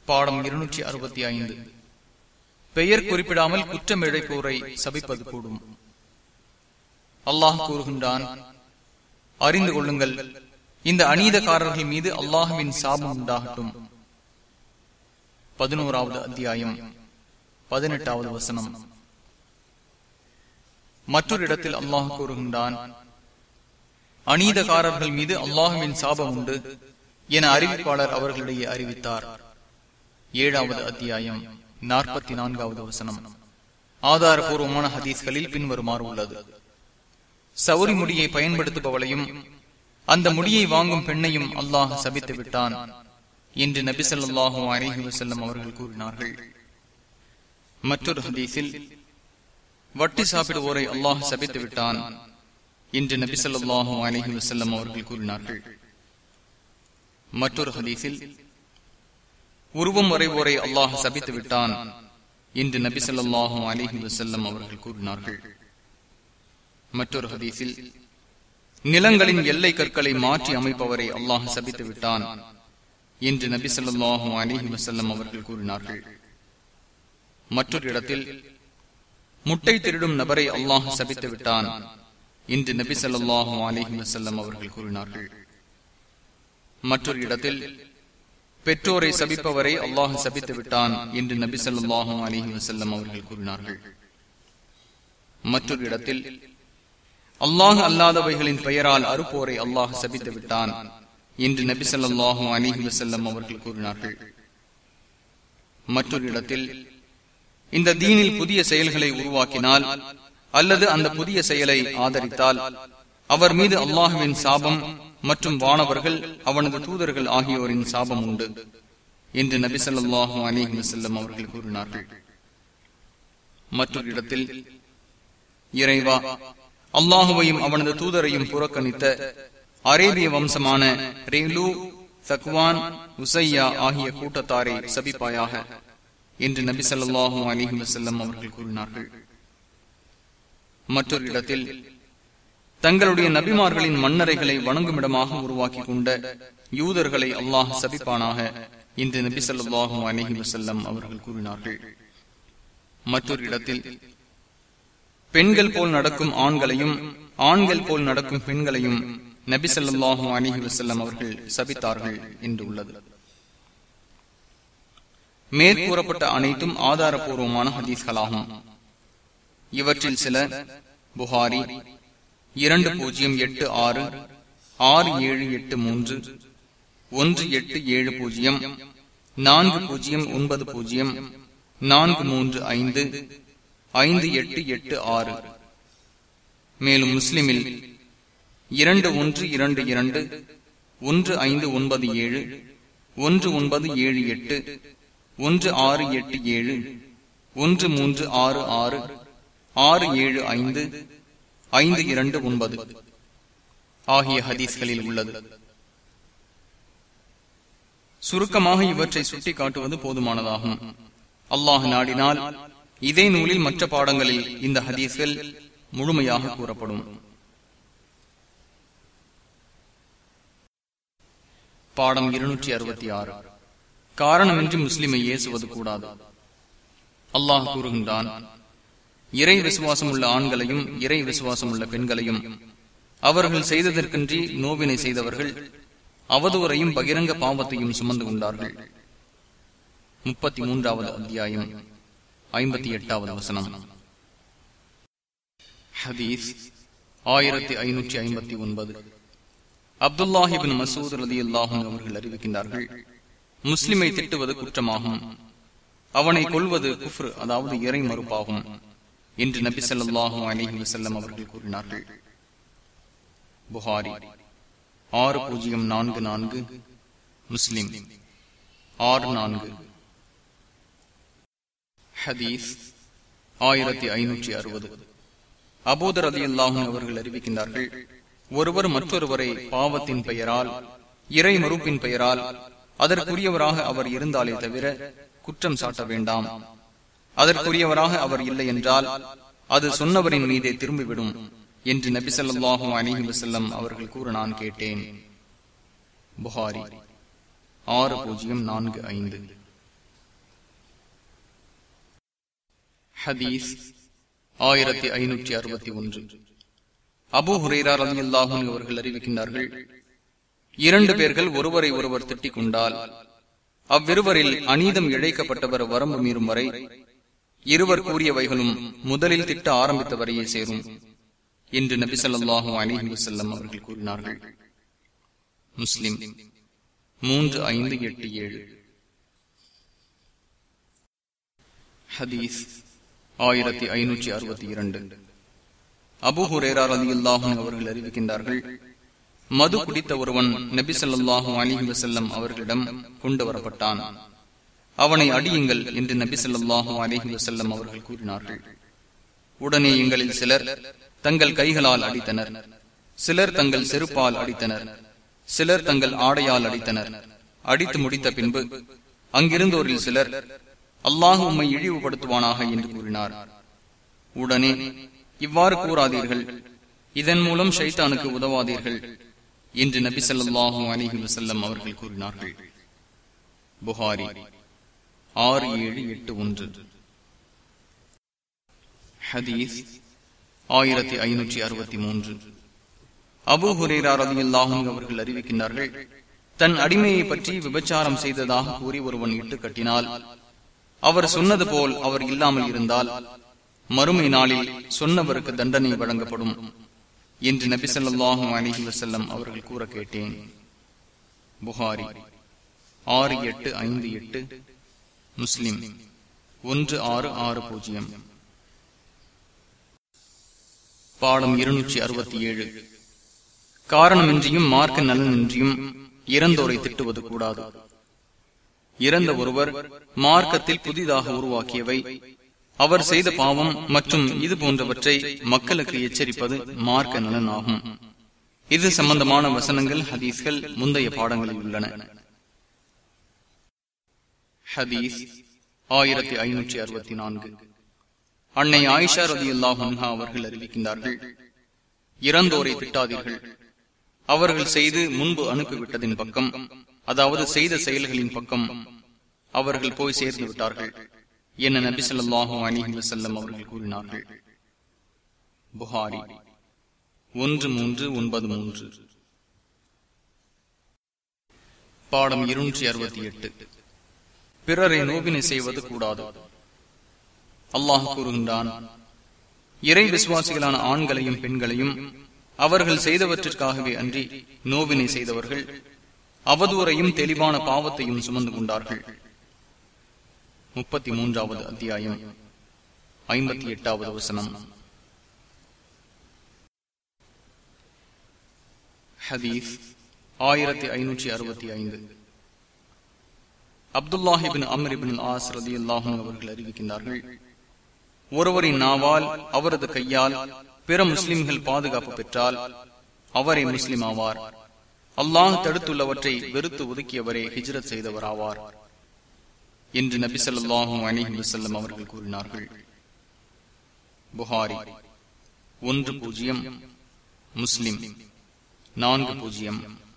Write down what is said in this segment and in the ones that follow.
பாடம் இருநூற்றி அறுபத்தி ஐந்து பெயர் குறிப்பிடாமல் குற்றம் இழைப்போரை சபிப்பது கூடும் அல்லாஹ் கூறுகின்றான் அறிந்து கொள்ளுங்கள் இந்த அநீதக்காரர்கள் மீது அல்லாஹுவின் சாபம் உண்டாகட்டும் பதினோராவது அத்தியாயம் பதினெட்டாவது வசனம் மற்றொரு இடத்தில் அல்லாஹ் கூறுகின்றான் அநீதக்காரர்கள் மீது அல்லாஹுவின் சாபம் உண்டு என அறிவிப்பாளர் அவர்களிடையே அறிவித்தார் ஏழாவது அத்தியாயம் நாற்பத்தி நான்காவது வசனம் ஆதாரபூர்வமான ஹதீஸ்களில் பின்வருமாறு உள்ளது சௌரி முடியை பயன்படுத்துபவளையும் அந்த முடியை வாங்கும் பெண்ணையும் அல்லாஹ் சபித்து விட்டான் என்று நபி சொல்லாஹு அலிஹி வசல்லம் அவர்கள் கூறினார்கள் மற்றொரு ஹதீஸில் வட்டி சாப்பிடுவோரை அல்லாஹ் சபித்து விட்டான் என்று நபி சொல்லாஹு அலிஹி வசல்லம் அவர்கள் கூறினார்கள் மற்றொரு ஹதீஸில் உருவம் வரைவோரை அல்லாஹ் சபித்து விட்டான் என்று நபி சொல்லாஹு அலிஹி வசல்லம் அவர்கள் கூறினார்கள் மற்றொரு ஹதீஸில் நிலங்களின் எல்லை கற்களை மாற்றி அமைப்பவரை அல்லாஹ் சபித்து விட்டான் என்று நபி சொல்லாஹு அலிஹி வசல்லம் அவர்கள் கூறினார்கள் மற்றொரு இடத்தில் முட்டை திருடும் நபரை அல்லாஹ் சபித்து விட்டான் என்று நபி சொல்லாஹு அலிஹி வசல்லம் அவர்கள் கூறினார்கள் மற்றொரு இடத்தில் பெற்றோரை சபிப்பவரை அல்லாஹ் சபித்து விட்டான் என்று நபி சொல்லாஹு அலிஹி வசல்லம் அவர்கள் கூறினார்கள் மற்றொரு இடத்தில் அல்லாஹ் அல்லாதவைகளின் பெயரால் அறுப்போரை அல்லாஹ் சபித்து விட்டான் என்று நபி சொல்லாஹு அலிஹி வசல்லம் அவர்கள் கூறினார்கள் மற்றொரு இடத்தில் இந்த தீனில் புதிய செயல்களை உருவாக்கினால் அல்லது அந்த புதிய செயலை ஆதரித்தால் அவர் மீது அல்லாஹுவின் சாபம் மற்றும் வானவர்கள் அவனது தூதர்கள் ஆகியோரின் சாபம் உண்டு என்று நபி சொல்லாஹு அலிஹி வசல்லம் அவர்கள் கூறினார்கள் மற்றொரு இடத்தில் இறைவா அல்லாஹுவையும் அவனது தூதரையும் புறக்கணித்த அரேபிய வம்சமான ரேலு சக்வான் உசையா ஆகிய கூட்டத்தாரை சபிப்பாயாக என்று நபி சொல்லாஹு அலிஹி வசல்லம் அவர்கள் கூறினார்கள் மற்றொரு இடத்தில் தங்களுடைய நபிமார்களின் மன்னரைகளை வணங்குமிடமாக உருவாக்கி கொண்ட யூதர்களை அல்லாஹ் சபிப்பானாக என்று நபி சொல்லாஹு அலிஹி வசல்லம் அவர்கள் கூறினார்கள் மற்றொரு இடத்தில் பெண்கள் போல் நடக்கும் ஆண்களையும் ஆண்கள் போல் நடக்கும் பெண்களையும் நபி சொல்லாஹு அலிஹி வசல்லம் அவர்கள் சபித்தார்கள் என்று உள்ளது மேற்கூறப்பட்ட அனைத்தும் ஆதாரபூர்வமான ஹதீஸ்களாகும் இவற்றில் சில புகாரி இரண்டு பூஜ்ஜியம் எட்டு ஆறு ஆறு ஏழு எட்டு மூன்று ஒன்று எட்டு ஏழு பூஜ்ஜியம் நான்கு பூஜ்ஜியம் ஒன்பது பூஜ்ஜியம் நான்கு மூன்று ஐந்து ஐந்து எட்டு எட்டு ஆறு மேலும் முஸ்லிமில் இரண்டு ஒன்று இரண்டு இரண்டு ஒன்று ஐந்து ஒன்பது ஏழு ஒன்று ஒன்பது ஏழு எட்டு ஒன்று ஆறு எட்டு ஏழு ஒன்று மூன்று ஆறு ஆறு ஆறு ஏழு ஐந்து ஐந்து இரண்டு ஒன்பது ஆகிய ஹதீஸ்களில் உள்ளது சுருக்கமாக இவற்றை சுட்டி காட்டுவது போதுமானதாகும் அல்லாஹ் நாடினால் இதே நூலில் மற்ற பாடங்களில் இந்த ஹதீஸ்கள் முழுமையாக கூறப்படும் பாடம் இருநூற்றி அறுபத்தி ஆறு காரணமின்றி முஸ்லிமை ஏசுவது கூடாது அல்லாஹ் கூறுகின்றான் இறை விசுவாசம் உள்ள ஆண்களையும் இறை விசுவாசம் உள்ள பெண்களையும் அவர்கள் செய்ததற்கின்றி நோவினை செய்தவர்கள் அவதூறையும் பகிரங்க பாவத்தையும் சுமந்து கொண்டார்கள் முப்பத்தி மூன்றாவது அத்தியாயம் ஐம்பத்தி எட்டாவது வசனம் ஹதீஸ் ஆயிரத்தி ஐநூற்றி ஐம்பத்தி ஒன்பது அப்துல்லாஹிபின் மசூத் ரதி அல்லாஹும் அவர்கள் அறிவிக்கின்றார்கள் முஸ்லிமை திட்டுவது குற்றமாகும் அவனை கொள்வது குஃப்ரு அதாவது இறை மறுப்பாகும் என்று நபி சொல்லாஹு அலிஹி வசல்லம் அவர்கள் கூறினார்கள் புகாரி ஆறு பூஜ்ஜியம் நான்கு நான்கு முஸ்லிம் ஆறு நான்கு ஹதீஸ் ஆயிரத்தி ஐநூற்றி அறுபது அபூதர் அலி அல்லாஹும் அவர்கள் அறிவிக்கின்றார்கள் ஒருவர் மற்றொருவரை பாவத்தின் பெயரால் இறை மறுப்பின் பெயரால் அதற்குரியவராக அவர் இருந்தாலே தவிர குற்றம் சாட்ட வேண்டாம் அதற்குரியவராக அவர் இல்லை என்றால் அது சொன்னவரின் மீதே திரும்பிவிடும் என்று நபி சொல்லாஹு அலிஹி வசல்லம் அவர்கள் கூற நான் கேட்டேன் புகாரி ஆறு பூஜ்ஜியம் நான்கு ஐந்து ஹதீஸ் ஆயிரத்தி ஐநூற்றி அறுபத்தி ஒன்று அபு ஹுரேரா ரவி அல்லாஹூன் அவர்கள் அறிவிக்கின்றார்கள் இரண்டு பேர்கள் ஒருவரை ஒருவர் திட்டிக் கொண்டால் அவ்விருவரில் அநீதம் இழைக்கப்பட்டவர் வரம்பு மீறும் வரை இருவர் கூறியவைகளும் முதலில் திட்ட ஆரம்பித்தவரையே சேரும் என்று நபி சொல்லாஹு அலிஹி வசல்லம் அவர்கள் கூறினார்கள் முஸ்லிம் மூன்று ஐந்து எட்டு ஏழு ஹதீஸ் ஆயிரத்தி ஐநூற்றி அறுபத்தி இரண்டு அபு ஹுரேரா அலி அல்லாஹும் அவர்கள் அறிவிக்கின்றார்கள் மது குடித்த ஒருவன் நபி சொல்லாஹு அலிஹி வசல்லம் அவர்களிடம் கொண்டு வரப்பட்டான் அவனை அடியுங்கள் என்று நபி சொல்லாஹு அலிஹி வசல்லம் அவர்கள் கூறினார்கள் உடனே எங்களில் சிலர் தங்கள் கைகளால் அடித்தனர் சிலர் தங்கள் செருப்பால் அடித்தனர் சிலர் தங்கள் ஆடையால் அடித்தனர் அடித்து முடித்த பின்பு அங்கிருந்தோரில் சிலர் அல்லாஹ் உம்மை இழிவுபடுத்துவானாக என்று கூறினார் உடனே இவ்வாறு கூறாதீர்கள் இதன் மூலம் ஷைத்தானுக்கு உதவாதீர்கள் என்று நபி சொல்லாஹு அலிஹி வசல்லம் அவர்கள் கூறினார்கள் புகாரி ஆறு ஏழு எட்டு ஒன்று ஹதீஸ் ஆயிரத்தி ஐநூற்றி அறுபத்தி மூன்று அபு ஹுரேரா ரதியுல்லாஹும் அவர்கள் அறிவிக்கின்றார்கள் தன் அடிமையை பற்றி விபச்சாரம் செய்ததாக கூறி ஒருவன் இட்டு கட்டினால் அவர் சொன்னது போல் அவர் இல்லாமல் இருந்தால் மறுமை நாளில் சொன்னவருக்கு தண்டனை வழங்கப்படும் என்று நபி சொல்லாஹும் அலிஹி வசல்லம் அவர்கள் கூற கேட்டேன் புகாரி ஆறு எட்டு ஐந்து எட்டு முஸ்லிம் ஒன்று ஆறு ஆறு பூஜ்ஜியம் பாடம் இருநூற்றி அறுபத்தி ஏழு காரணமின்றியும் மார்க்க நலனின்றியும் இறந்தோரை திட்டுவது கூடாது இறந்த ஒருவர் மார்க்கத்தில் புதிதாக உருவாக்கியவை அவர் செய்த பாவம் மற்றும் இது போன்றவற்றை மக்களுக்கு எச்சரிப்பது மார்க்க நலன் ஆகும் இது சம்பந்தமான வசனங்கள் ஹதீஸ்கள் முந்தைய பாடங்களில் உள்ளன ஹதீஸ் ஆயிரத்தி ஐநூற்றி அறுபத்தி நான்கு அன்னை ஆயிஷா ரதி அல்லாஹா அவர்கள் அறிவிக்கின்றார்கள் இறந்தோரை திட்டாதீர்கள் அவர்கள் செய்து முன்பு அனுப்பிவிட்டதின் பக்கம் அதாவது செய்த செயல்களின் பக்கம் அவர்கள் போய் சேர்ந்து விட்டார்கள் என நபி சொல்லாஹு அலிஹி வசல்லம் அவர்கள் கூறினார்கள் புகாரி ஒன்று மூன்று ஒன்பது மூன்று பாடம் இருநூற்றி அறுபத்தி எட்டு பிறரை நோவினை செய்வது கூடாது அல்லாஹ் கூறுகின்றான் இறை விசுவாசிகளான ஆண்களையும் பெண்களையும் அவர்கள் செய்தவற்றிற்காகவே அன்றி நோவினை செய்தவர்கள் அவதூறையும் தெளிவான பாவத்தையும் சுமந்து கொண்டார்கள் முப்பத்தி மூன்றாவது அத்தியாயம் ஐம்பத்தி எட்டாவது வசனம் ஹதீஸ் ஆயிரத்தி ஐநூற்றி அறுபத்தி ஐந்து அப்துல்லாஹிபின் அம்ரிபின் ஆஸ் ரதி அல்லாஹும் அவர்கள் அறிவிக்கின்றார்கள் ஒருவரின் நாவால் அவரது கையால் பிற முஸ்லிம்கள் பாதுகாப்பு பெற்றால் அவரை முஸ்லிம் ஆவார் அல்லாஹ் தடுத்துள்ளவற்றை வெறுத்து ஒதுக்கியவரே ஹிஜ்ரத் செய்தவர் ஆவார் என்று நபி சொல்லாஹும் அலிஹி வசல்லம் அவர்கள் கூறினார்கள் புகாரி ஒன்று பூஜ்ஜியம் முஸ்லிம் நான்கு பூஜ்ஜியம்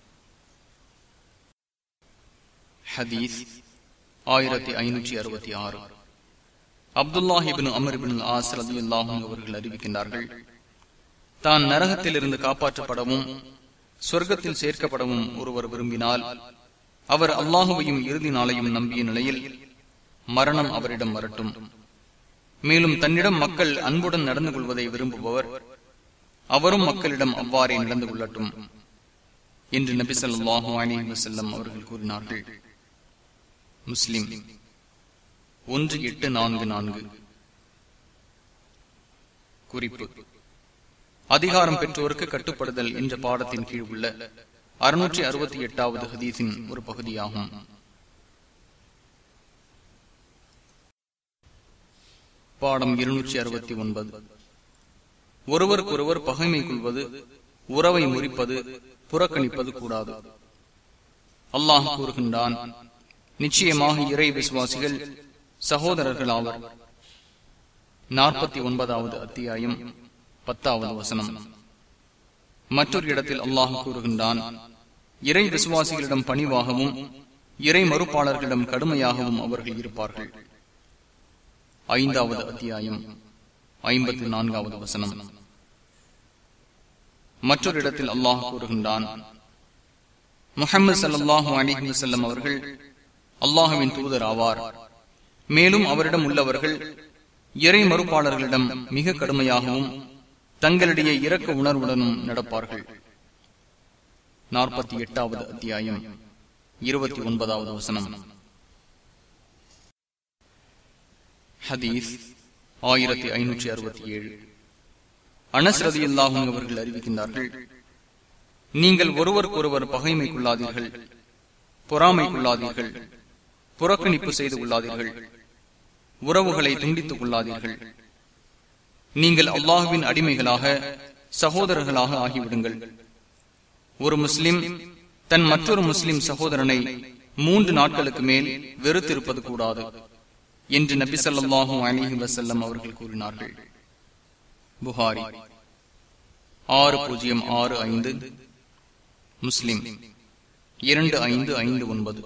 ஹதீஸ் ஆயிரத்தி ஐநூற்றி அறுபத்தி ஆறு அப்துல்லாஹிபின் அமர்பின் ஆஸ் ரதி அல்லாஹும் அவர்கள் அறிவிக்கின்றார்கள் தான் நரகத்தில் இருந்து காப்பாற்றப்படவும் சொர்க்கத்தில் சேர்க்கப்படவும் ஒருவர் விரும்பினால் அவர் அல்லாஹுவையும் இறுதி நாளையும் நம்பிய நிலையில் மரணம் அவரிடம் வரட்டும் மேலும் தன்னிடம் மக்கள் அன்புடன் நடந்து கொள்வதை விரும்புபவர் அவரும் மக்களிடம் அவ்வாறே நடந்து கொள்ளட்டும் என்று நபி சொல்லாஹு அலி வசல்லம் அவர்கள் கூறினார்கள் முஸ்லிம் ஒன்று எட்டு நான்கு நான்கு குறிப்பு அதிகாரம் பெற்றோருக்கு கட்டுப்படுதல் என்ற பாடத்தின் கீழ் உள்ள அறுநூற்றி அறுபத்தி எட்டாவது ஹதீஸின் ஒரு பகுதியாகும் பாடம் இருநூற்றி அறுபத்தி ஒன்பது ஒருவருக்கொருவர் பகைமை கொள்வது உறவை முறிப்பது புறக்கணிப்பது கூடாது அல்லாஹ் கூறுகின்றான் நிச்சயமாக இறை விசுவாசிகள் சகோதரர்கள் ஆவர் நாற்பத்தி ஒன்பதாவது அத்தியாயம் பத்தாவது வசனம் மற்றொரு இடத்தில் அல்லாஹ் கூறுகின்றான் இறை விசுவாசிகளிடம் பணிவாகவும் இறை மறுப்பாளர்களிடம் கடுமையாகவும் அவர்கள் இருப்பார்கள் ஐந்தாவது அத்தியாயம் ஐம்பத்தி நான்காவது வசனம் மற்றொரு இடத்தில் அல்லாஹ் கூறுகின்றான் முகமது சல்லாஹூ அலிஹி வசல்லம் அவர்கள் அல்லாஹுவின் தூதர் ஆவார் மேலும் அவரிடம் உள்ளவர்கள் இறை மறுப்பாளர்களிடம் மிக கடுமையாகவும் தங்களிடையே இரக்க உணர்வுடனும் நடப்பார்கள் நாற்பத்தி எட்டாவது அத்தியாயம் இருபத்தி ஒன்பதாவது வசனம் ஹதீஸ் ஆயிரத்தி ஐநூற்றி அறுபத்தி ஏழு அனஸ்ரதி அல்லாஹும் அவர்கள் அறிவிக்கின்றார்கள் நீங்கள் ஒருவருக்கொருவர் பகைமை கொள்ளாதீர்கள் பொறாமை கொள்ளாதீர்கள் புறக்கணிப்பு செய்து கொள்ளாதீர்கள் உறவுகளை துண்டித்துக் கொள்ளாதீர்கள் நீங்கள் அல்லாஹுவின் அடிமைகளாக சகோதரர்களாக ஆகிவிடுங்கள் ஒரு முஸ்லிம் தன் மற்றொரு முஸ்லிம் சகோதரனை மூன்று நாட்களுக்கு மேல் வெறுத்திருப்பது கூடாது என்று நபி சொல்லாஹும் அலிஹி வசல்லம் அவர்கள் கூறினார்கள் புகாரி ஆறு பூஜ்ஜியம் ஆறு ஐந்து முஸ்லிம் இரண்டு ஐந்து ஐந்து ஒன்பது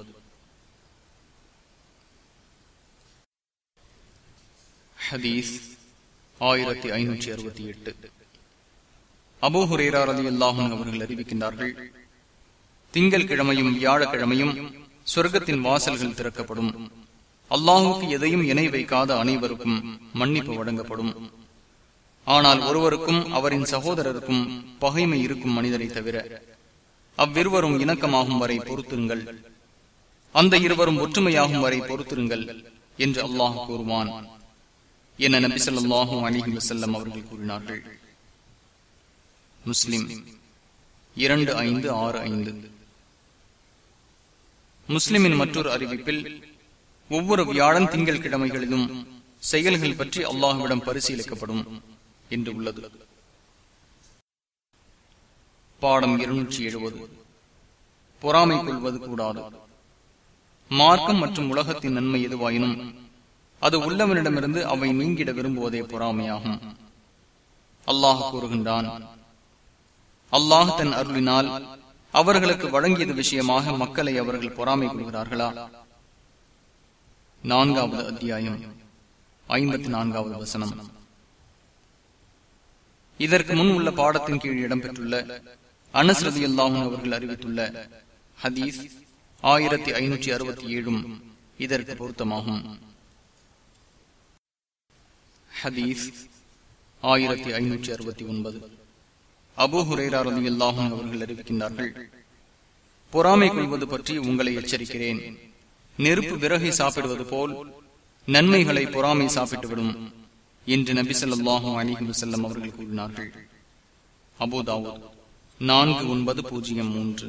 ஹதீஸ் ஆயிரத்தி ஐநூற்றி அறுபத்தி எட்டு அபோ ஹுரேரா அலி அல்லாஹும் அவர்கள் அறிவிக்கின்றார்கள் திங்கள் கிழமையும் வியாழக்கிழமையும் சொர்க்கத்தின் வாசல்கள் திறக்கப்படும் அல்லாஹுக்கு எதையும் இணை வைக்காத அனைவருக்கும் மன்னிப்பு வழங்கப்படும் ஆனால் ஒருவருக்கும் அவரின் சகோதரருக்கும் பகைமை இருக்கும் மனிதரை தவிர அவ்விருவரும் இணக்கமாகும் வரை பொறுத்திருங்கள் அந்த இருவரும் ஒற்றுமையாகும் வரை பொறுத்திருங்கள் என்று அல்லாஹ் கூறுவான் என நபி சொல்லாஹும் அலிஹி வசல்லம் அவர்கள் கூறினார்கள் முஸ்லிம் இரண்டு ஐந்து ஆறு ஐந்து முஸ்லிமின் மற்றொரு அறிவிப்பில் ஒவ்வொரு வியாழன் திங்கள் கிழமைகளிலும் செயல்கள் பற்றி அல்லாஹுவிடம் பரிசீலிக்கப்படும் என்று உள்ளது பாடம் இருநூற்றி எழுபது பொறாமை கொள்வது கூடாது மார்க்கம் மற்றும் உலகத்தின் நன்மை எதுவாயினும் அது உள்ளவனிடமிருந்து அவை நீங்கிட விரும்புவதே பொறாமையாகும் அல்லாஹ் கூறுகின்றான் அல்லாஹ் தன் அருளினால் அவர்களுக்கு வழங்கியது விஷயமாக மக்களை அவர்கள் பொறாமை கொள்கிறார்களா நான்காவது அத்தியாயம் ஐம்பத்தி நான்காவது வசனம் இதற்கு முன் உள்ள பாடத்தின் கீழ் இடம்பெற்றுள்ள அனஸ்ரதி அல்லாஹும் அவர்கள் அறிவித்துள்ள ஹதீஸ் ஆயிரத்தி ஐநூற்றி அறுபத்தி ஏழும் இதற்கு பொருத்தமாகும் ஹதீஸ் ஆயிரத்தி ஐநூற்றி அறுபத்தி ஒன்பது அபு ஹுரேரா ரதி அல்லாஹும் அவர்கள் அறிவிக்கின்றார்கள் பொறாமை கொள்வது பற்றி உங்களை எச்சரிக்கிறேன் நெருப்பு விறகை சாப்பிடுவது போல் நன்மைகளை பொறாமை சாப்பிட்டுவிடும் என்று நபி சொல்லாஹும் அலிஹி வசல்லம் அவர்கள் கூறினார்கள் அபுதாவோ நான்கு ஒன்பது பூஜ்ஜியம் மூன்று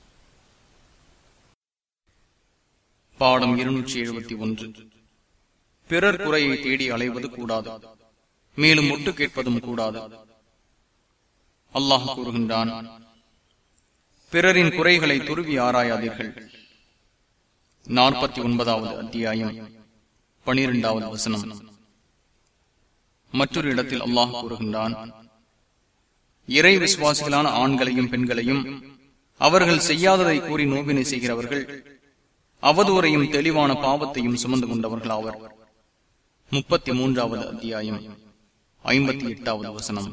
பாடம் இருநூற்றி எழுபத்தி ஒன்று பிறர் குறையை தேடி அலைவது கூடாது மேலும் ஒட்டு கேட்பதும் கூடாது அல்லாஹ் கூறுகின்றான் பிறரின் குறைகளை துருவி ஆராயாதீர்கள் நாற்பத்தி ஒன்பதாவது அத்தியாயம் பனிரெண்டாவது வசனம் மற்றொரு இடத்தில் அல்லாஹ் கூறுகின்றான் இறை விசுவாசிகளான ஆண்களையும் பெண்களையும் அவர்கள் செய்யாததை கூறி நோவினை செய்கிறவர்கள் அவதூறையும் தெளிவான பாவத்தையும் சுமந்து கொண்டவர்கள் ஆவர் முப்பத்தி மூன்றாவது அத்தியாயம் ஐம்பத்தி எட்டாவது வசனம்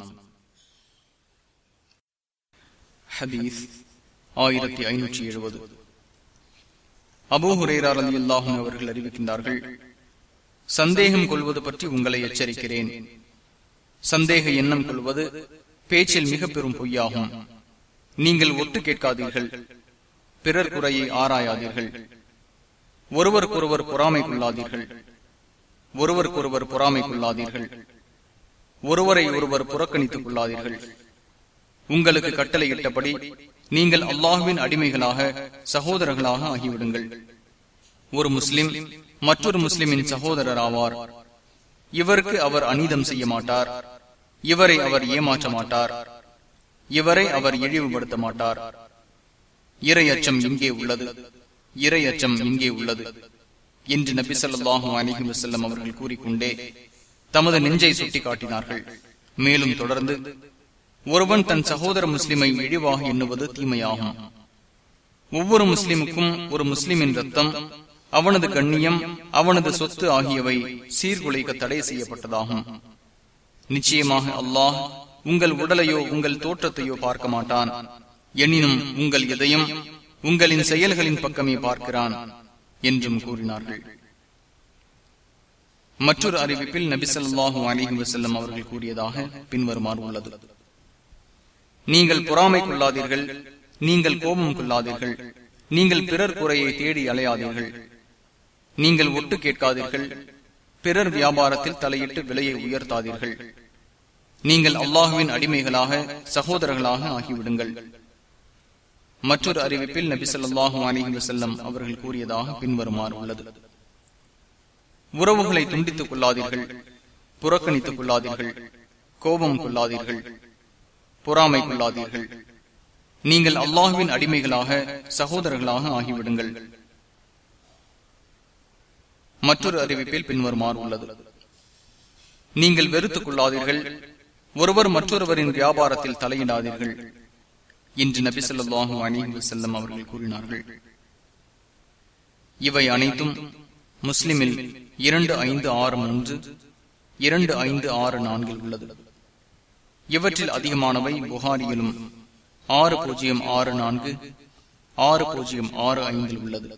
ஹதீஸ் ஆயிரத்தி ஐநூற்றி எழுபது அபூ ஹுரேரார் அலி அல்லாஹும் அவர்கள் அறிவிக்கின்றார்கள் சந்தேகம் கொள்வது பற்றி உங்களை எச்சரிக்கிறேன் சந்தேக எண்ணம் கொள்வது பேச்சில் மிக பெரும் பொய்யாகும் நீங்கள் ஒட்டு கேட்காதீர்கள் பிறர் குறையை ஆராயாதீர்கள் ஒருவருக்கொருவர் பொறாமை கொள்ளாதீர்கள் ஒருவருக்கொருவர் பொறாமை கொள்ளாதீர்கள் ஒருவரை ஒருவர் புறக்கணித்துக் கொள்ளாதீர்கள் உங்களுக்கு கட்டளையிட்டபடி நீங்கள் அல்லாஹுவின் அடிமைகளாக சகோதரர்களாக ஆகிவிடுங்கள் ஒரு முஸ்லிம் மற்றொரு முஸ்லிமின் சகோதரர் ஆவார் இவருக்கு அவர் அநீதம் செய்ய மாட்டார் இவரை அவர் ஏமாற்ற மாட்டார் இவரை அவர் இழிவுபடுத்த மாட்டார் இறை அச்சம் இங்கே உள்ளது இறை அச்சம் இங்கே உள்ளது என்று நபி சொல்லாஹு அலிஹி வசல்லம் அவர்கள் கூறிக்கொண்டே தமது நெஞ்சை சுட்டிக்காட்டினார்கள் மேலும் தொடர்ந்து ஒருவன் தன் சகோதர முஸ்லிமை இழிவாக எண்ணுவது தீமையாகும் ஒவ்வொரு முஸ்லிமுக்கும் ஒரு முஸ்லிமின் ரத்தம் அவனது கண்ணியம் அவனது சொத்து ஆகியவை சீர்குலைக்க தடை செய்யப்பட்டதாகும் நிச்சயமாக அல்லாஹ் உங்கள் உடலையோ உங்கள் தோற்றத்தையோ பார்க்க மாட்டான் எனினும் உங்கள் இதயம் உங்களின் செயல்களின் பக்கமே பார்க்கிறான் என்றும் கூறினார்கள் மற்றொரு அறிவிப்பில் நபிசல்லாஹு அலிஹி வசல்லம் அவர்கள் கூறியதாக பின்வருமாறு உள்ளது நீங்கள் பொறாமை கொள்ளாதீர்கள் நீங்கள் கோபம் கொள்ளாதீர்கள் நீங்கள் பிறர் குறையை தேடி அலையாதீர்கள் நீங்கள் ஒட்டு கேட்காதீர்கள் பிறர் வியாபாரத்தில் தலையிட்டு விலையை உயர்த்தாதீர்கள் நீங்கள் அல்லாஹுவின் அடிமைகளாக சகோதரர்களாக ஆகிவிடுங்கள் மற்றொரு அறிவிப்பில் நபி சொல்லாஹு அலிஹி வசல்லம் அவர்கள் கூறியதாக பின்வருமாறு உள்ளது உறவுகளை துண்டித்துக் கொள்ளாதீர்கள் புறக்கணித்துக் கொள்ளாதீர்கள் கோபம் கொள்ளாதீர்கள் பொறாமை கொள்ளாதீர்கள் நீங்கள் அல்லாஹுவின் அடிமைகளாக சகோதரர்களாக ஆகிவிடுங்கள் மற்றொரு அறிவிப்பில் பின்வருமாறு உள்ளது நீங்கள் வெறுத்துக் கொள்ளாதீர்கள் ஒருவர் மற்றொருவரின் வியாபாரத்தில் தலையிடாதீர்கள் என்று நபி சொல்லாஹு அணிஹி வசல்லம் அவர்கள் கூறினார்கள் இவை அனைத்தும் முஸ்லிமில் இரண்டு ஐந்து ஆறு மூன்று இரண்டு ஐந்து ஆறு நான்கில் உள்ளது இவற்றில் அதிகமானவை புகாரியிலும் ஆறு பூஜ்ஜியம் ஆறு நான்கு ஆறு பூஜ்ஜியம் ஆறு ஐந்தில் உள்ளது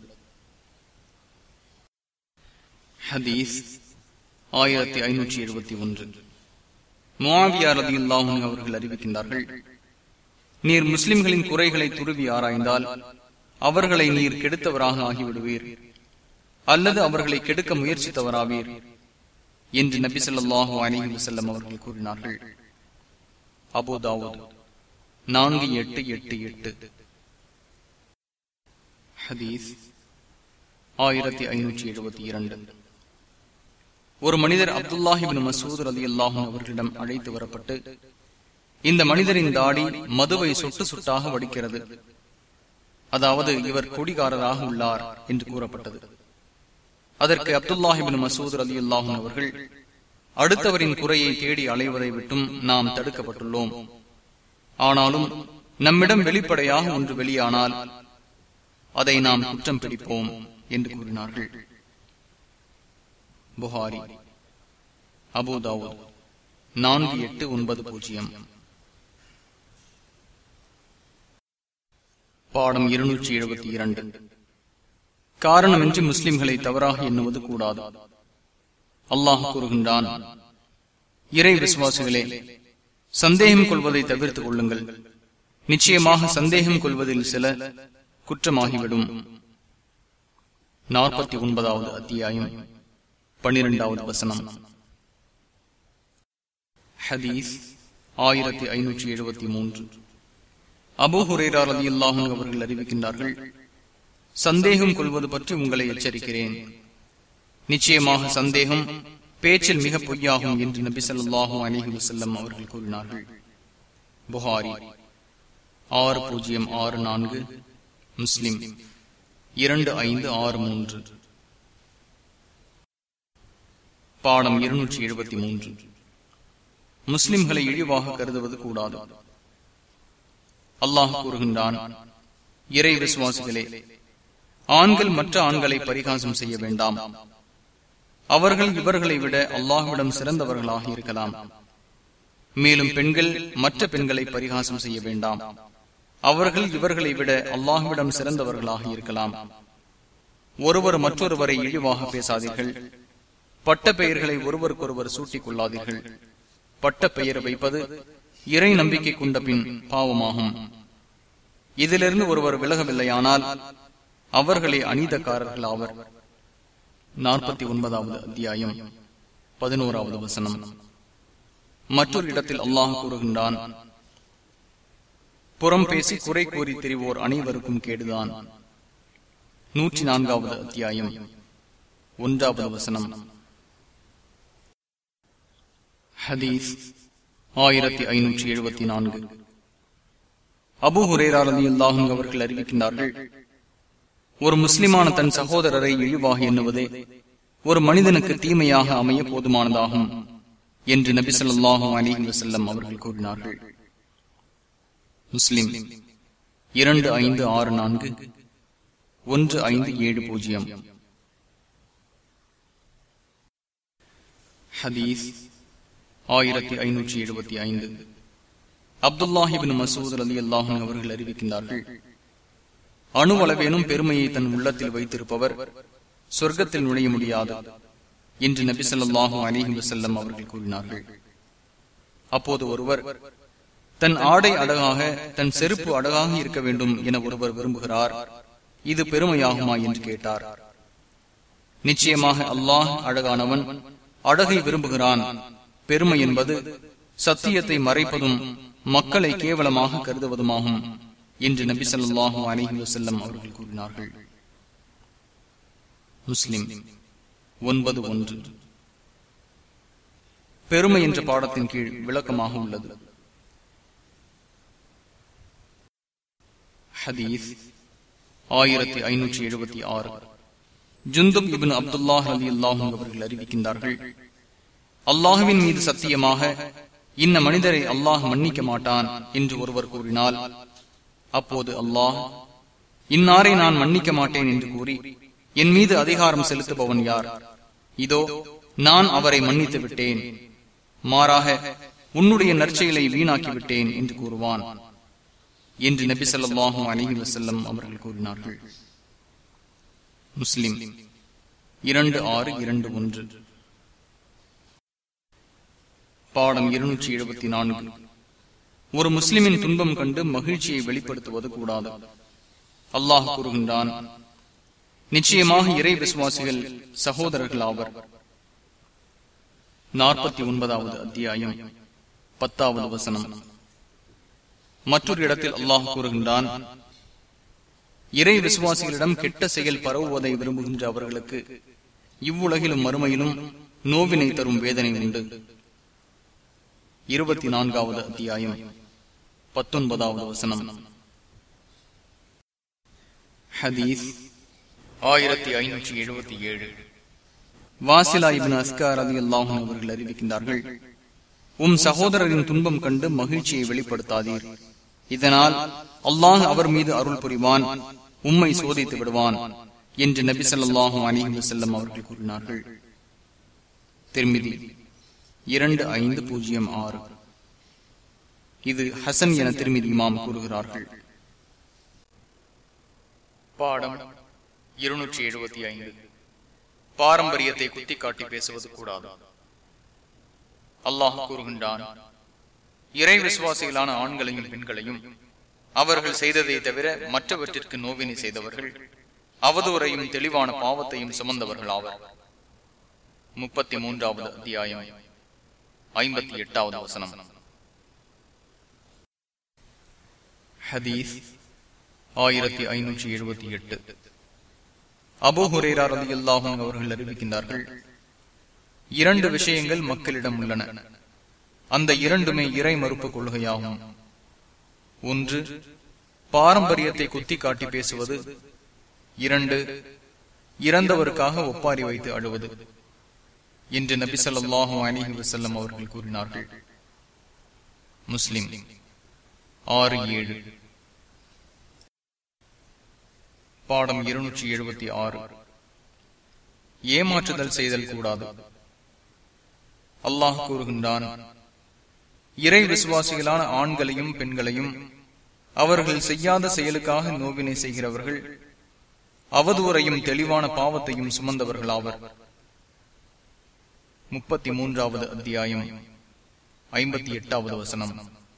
ஹதீஸ் ஆயிரத்தி ஐநூற்றி எழுபத்தி ஒன்று முவாவியார் ரதி அவர்கள் அறிவிக்கின்றார்கள் நீர் முஸ்லிம்களின் குறைகளை துருவி ஆராய்ந்தால் அவர்களை நீர் கெடுத்தவராக ஆகிவிடுவீர் அல்லது அவர்களை கெடுக்க முயற்சித்தவராவீர் என்று நபி சொல்லாஹு அலிஹி வசல்லம் அவர்கள் கூறினார்கள் அபோதாவுத் நான்கு எட்டு எட்டு எட்டு ஹதீஸ் ஆயிரத்தி ஐநூற்றி எழுபத்தி இரண்டு ஒரு மனிதர் அப்துல்லாஹிபின் மசூத் அலி அல்லாஹும் அவர்களிடம் அழைத்து வரப்பட்டு இந்த மனிதரின் தாடி மதுவை சொட்டு சொட்டாக வடிக்கிறது அதாவது இவர் குடிகாரராக உள்ளார் என்று கூறப்பட்டது அதற்கு அப்துல்லாஹிபின் மசூத் அலி அல்லாஹும் அவர்கள் அடுத்தவரின் குறையை தேடி அலைவதை விட்டும் நாம் தடுக்கப்பட்டுள்ளோம் ஆனாலும் நம்மிடம் வெளிப்படையாக ஒன்று வெளியானால் அதை நாம் குற்றம் பிடிப்போம் என்று கூறினார்கள் புகாரி அபுதாவூத் நான்கு எட்டு ஒன்பது பூஜ்ஜியம் பாடம் இருநூற்றி எழுபத்தி இரண்டு காரணமின்றி முஸ்லிம்களை தவறாக எண்ணுவது கூடாது அல்லாஹ் கூறுகின்றான் இறை விசுவாசிகளே சந்தேகம் கொள்வதை தவிர்த்துக் கொள்ளுங்கள் நிச்சயமாக சந்தேகம் கொள்வதில் சில குற்றமாகிவிடும் நாற்பத்தி ஒன்பதாவது அத்தியாயம் பனிரெண்டாவது வசனம் ஹதீஸ் ஆயிரத்தி ஐநூற்றி எழுபத்தி மூன்று அபு ஹுரேரா ரதி அல்லாஹும் அவர்கள் அறிவிக்கின்றார்கள் சந்தேகம் கொள்வது பற்றி உங்களை எச்சரிக்கிறேன் நிச்சயமாக சந்தேகம் பேச்சில் மிக பொய்யாகும் என்று நபி சொல்லாஹு அலிஹி வசல்லம் அவர்கள் கூறினார்கள் புகாரி ஆறு பூஜ்ஜியம் ஆறு நான்கு முஸ்லிம் இரண்டு ஐந்து ஆறு மூன்று பாடம் இருநூற்றி எழுபத்தி மூன்று முஸ்லிம்களை இழிவாக கருதுவது கூடாது அல்லாஹ் கூறுகின்றான் இறை விசுவாசிகளே ஆண்கள் மற்ற ஆண்களை பரிகாசம் செய்ய வேண்டாம் அவர்கள் இவர்களை விட அல்லாஹ்விடம் சிறந்தவர்களாக இருக்கலாம் மேலும் பெண்கள் மற்ற பெண்களை பரிகாசம் செய்ய வேண்டாம் அவர்கள் இவர்களை விட அல்லாஹ்விடம் சிறந்தவர்களாக இருக்கலாம் ஒருவர் மற்றொருவரை இழிவாக பேசாதீர்கள் பட்ட பெயர்களை ஒருவருக்கொருவர் சூட்டிக் கொள்ளாதீர்கள் பட்ட பெயர் வைப்பது இறை நம்பிக்கை கொண்ட பின் பாவமாகும் இதிலிருந்து ஒருவர் விலகவில்லையானால் அவர்களே அநீதக்காரர்கள் ஆவர் நாற்பத்தி ஒன்பதாவது அத்தியாயம் பதினோராவது வசனம் மற்றொரு இடத்தில் அல்லாஹ் கூறுகின்றான் புறம் பேசி குறை கூறி தெரிவோர் அனைவருக்கும் கேடுதான் நூற்றி நான்காவது அத்தியாயம் ஒன்றாவது வசனம் ஹதீஸ் ஆயிரத்தி ஐநூற்றி எழுபத்தி நான்கு அபு ஹுரேராரதி அல்லாஹும் அவர்கள் அறிவிக்கின்றார்கள் ஒரு முஸ்லிமான தன் சகோதரரை இழிவாக எண்ணுவதே ஒரு மனிதனுக்கு தீமையாக அமைய போதுமானதாகும் என்று நபி சொல்லாஹும் அலிஹி வசல்லம் அவர்கள் கூறினார்கள் முஸ்லிம் இரண்டு ஐந்து ஆறு நான்கு ஒன்று ஐந்து ஏழு பூஜ்ஜியம் ஹதீஸ் ஆயிரத்தி ஐநூற்றி எழுபத்தி ஐந்து அப்துல்லாஹிபின் மசூத் அலி அல்லாஹும் அவர்கள் அறிவிக்கின்றார்கள் அணுவளவேனும் பெருமையை தன் உள்ளத்தில் வைத்திருப்பவர் சொர்க்கத்தில் நுழைய முடியாது என்று நபி சொல்லாஹும் அலிஹி வசல்லம் அவர்கள் கூறினார்கள் அப்போது ஒருவர் தன் ஆடை அழகாக தன் செருப்பு அழகாக இருக்க வேண்டும் என ஒருவர் விரும்புகிறார் இது பெருமையாகுமா என்று கேட்டார் நிச்சயமாக அல்லாஹ் அழகானவன் அழகை விரும்புகிறான் பெருமை என்பது சத்தியத்தை மறைப்பதும் மக்களை கேவலமாக கருதுவதுமாகும் என்று நபி சொல்லாஹு அலிஹி வசல்லம் அவர்கள் கூறினார்கள் முஸ்லிம் ஒன்பது ஒன்று பெருமை என்ற பாடத்தின் கீழ் விளக்கமாக உள்ளது ஹதீஸ் ஆயிரத்தி ஐநூற்றி எழுபத்தி ஆறு ஜுந்துப் இபின் அப்துல்லாஹ் அலி அல்லாஹும் அவர்கள் அறிவிக்கின்றார்கள் அல்லாஹுவின் மீது சத்தியமாக இன்ன மனிதரை அல்லாஹ் மன்னிக்க மாட்டான் என்று ஒருவர் கூறினால் அப்போது அல்லாஹ் இன்னாரை நான் மன்னிக்க மாட்டேன் என்று கூறி என் மீது அதிகாரம் செலுத்துபவன் யார் இதோ நான் அவரை மன்னித்து விட்டேன் மாறாக உன்னுடைய நற்செயலை வீணாக்கி விட்டேன் என்று கூறுவான் என்று நபி சொல்லாஹும் அலிஹி வசல்லம் அவர்கள் கூறினார்கள் முஸ்லிம் இரண்டு ஆறு இரண்டு ஒன்று பாடம் இருநூற்றி எழுபத்தி நான்கு ஒரு முஸ்லிமின் துன்பம் கண்டு மகிழ்ச்சியை வெளிப்படுத்துவது கூடாது அல்லாஹ் கூறுகின்றான் நிச்சயமாக இறை விசுவாசிகள் சகோதரர்கள் ஆவர் நாற்பத்தி ஒன்பதாவது அத்தியாயம் பத்தாவது வசனம் மற்றொரு இடத்தில் அல்லாஹ் கூறுகின்றான் இறை விசுவாசிகளிடம் கெட்ட செயல் பரவுவதை விரும்புகின்ற அவர்களுக்கு இவ்வுலகிலும் மறுமையிலும் நோவினை தரும் வேதனை உண்டு இருபத்தி நான்காவது அத்தியாயம் பத்தொன்பதாவது வசனம் ஹதீஸ் ஆயிரத்தி ஐநூற்றி எழுபத்தி ஏழு வாசிலா இபின் அஸ்கார் அலி அல்லாஹும் அவர்கள் அறிவிக்கின்றார்கள் உம் சகோதரரின் துன்பம் கண்டு மகிழ்ச்சியை வெளிப்படுத்தாதீர் இதனால் அல்லாஹ் அவர் மீது அருள் புரிவான் உம்மை சோதித்து விடுவான் என்று நபி சொல்லாஹும் அலிஹி வசல்லம் அவர்கள் கூறினார்கள் திருமிதி இரண்டு ஐந்து பூஜ்ஜியம் ஆறு இது ஹசன் என திருமிதி இமாம் கூறுகிறார்கள் பாடம் இருநூற்றி எழுபத்தி ஐந்து பாரம்பரியத்தை குத்தி காட்டி பேசுவது கூடாது அல்லாஹ் கூறுகின்றான் இறை விசுவாசிகளான ஆண்களையும் பெண்களையும் அவர்கள் செய்ததை தவிர மற்றவற்றிற்கு நோவினை செய்தவர்கள் அவதூறையும் தெளிவான பாவத்தையும் சுமந்தவர்கள் ஆவர் முப்பத்தி மூன்றாவது அத்தியாயம் ஐம்பத்தி எட்டாவது வசனம் ஹதீஸ் ஆயிரத்தி ஐநூற்றி எழுபத்தி எட்டு அபு ஹுரேரா ரதி அல்லாஹும் அவர்கள் அறிவிக்கின்றார்கள் இரண்டு விஷயங்கள் மக்களிடம் உள்ளன அந்த இரண்டுமே இறை மறுப்பு கொள்கையாகும் ஒன்று பாரம்பரியத்தை குத்தி காட்டி பேசுவது இரண்டு இறந்தவருக்காக ஒப்பாரி வைத்து அழுவது என்று நபி சொல்லாஹு அலிஹி வசல்லம் அவர்கள் கூறினார்கள் முஸ்லிம் ஆறு ஏழு பாடம் இருநூற்றி எழுபத்தி ஆறு ஏமாற்றுதல் செய்தல் கூடாது அல்லாஹ் கூறுகின்றான் இறை விசுவாசிகளான ஆண்களையும் பெண்களையும் அவர்கள் செய்யாத செயலுக்காக நோவினை செய்கிறவர்கள் அவதூறையும் தெளிவான பாவத்தையும் சுமந்தவர்கள் ஆவர் முப்பத்தி மூன்றாவது அத்தியாயம் ஐம்பத்தி எட்டாவது வசனம்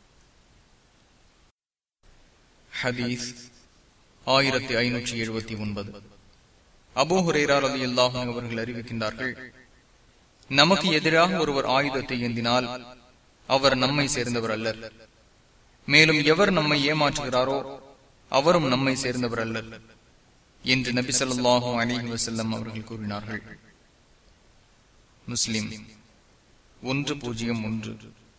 ஹதீஸ் ஆயிரத்தி ஐநூற்றி எழுபத்தி ஒன்பது அபோ ஹுரேரா அலி அல்லாஹும் அவர்கள் அறிவிக்கின்றார்கள் நமக்கு எதிராக ஒருவர் ஆயுதத்தை ஏந்தினால் அவர் நம்மை சேர்ந்தவர் அல்லர் மேலும் எவர் நம்மை ஏமாற்றுகிறாரோ அவரும் நம்மை சேர்ந்தவர் அல்லர் என்று நபி சொல்லாஹும் அலிஹி வசல்லம் அவர்கள் கூறினார்கள் முஸ்லிம் ஒன்று பூஜ்ஜியம் ஒன்று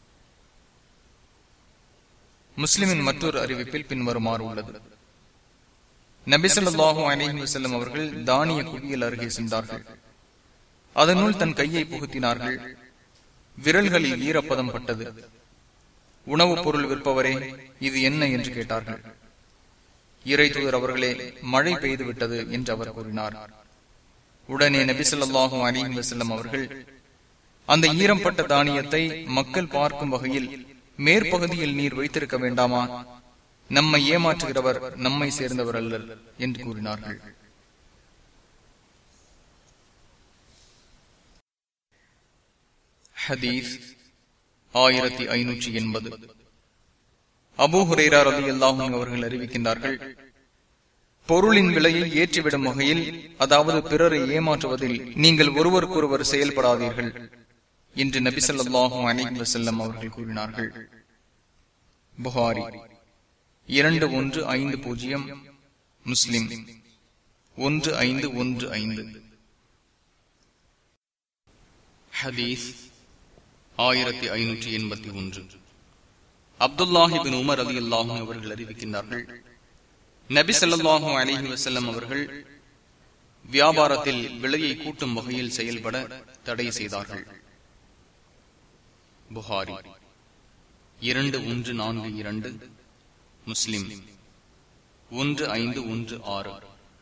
முஸ்லிமின் மற்றொரு அறிவிப்பில் பின்வருமாறு உள்ளது நபிசல்லாஹூ அலிஹி வசல்லம் அவர்கள் தானிய குவியல் அருகே சென்றார்கள் அதனுள் தன் கையை புகுத்தினார்கள் விரல்களில் ஈரப்பதம் பட்டது உணவுப் பொருள் விற்பவரே இது என்ன என்று கேட்டார்கள் இறை தூதர் அவர்களே மழை பெய்து விட்டது என்று அவர் கூறினார் உடனே நபிசல்லாஹூ அலிஹி வசல்லம் அவர்கள் அந்த ஈரம்பட்ட தானியத்தை மக்கள் பார்க்கும் வகையில் மேற்பகுதியில் நீர் வைத்திருக்க வேண்டாமா நம்மை ஏமாற்றுகிறவர் நம்மை சேர்ந்தவர் அல்லர் என்று கூறினார்கள் ஹதீஸ் ஆயிரத்தி ஐநூற்றி எண்பது அபூ ஹுரேரா ரதி அல்லாஹும் அவர்கள் அறிவிக்கின்றார்கள் பொருளின் விலையை ஏற்றிவிடும் வகையில் அதாவது பிறரை ஏமாற்றுவதில் நீங்கள் ஒருவருக்கொருவர் செயல்படாதீர்கள் என்று நபிசல்லாஹும் அலிஹி வசல்லம் அவர்கள் கூறினார்கள் புகாரி இரண்டு ஒன்று ஐந்து பூஜ்ஜியம் முஸ்லிம் ஒன்று ஐந்து ஒன்று ஐந்து ஹதீஸ் ஆயிரத்தி ஐநூற்றி எண்பத்தி ஒன்று அப்துல்லாஹிபின் உமர் அலி அல்லாஹும் அவர்கள் அறிவிக்கின்றார்கள் நபி சொல்லாஹும் அலிஹி வசல்லம் அவர்கள் வியாபாரத்தில் விலையை கூட்டும் வகையில் செயல்பட தடை செய்தார்கள் புகாரி இரண்டு ஒன்று நான்கு இரண்டு முஸ்லிம் ஒன்று ஐந்து ஒன்று ஆறு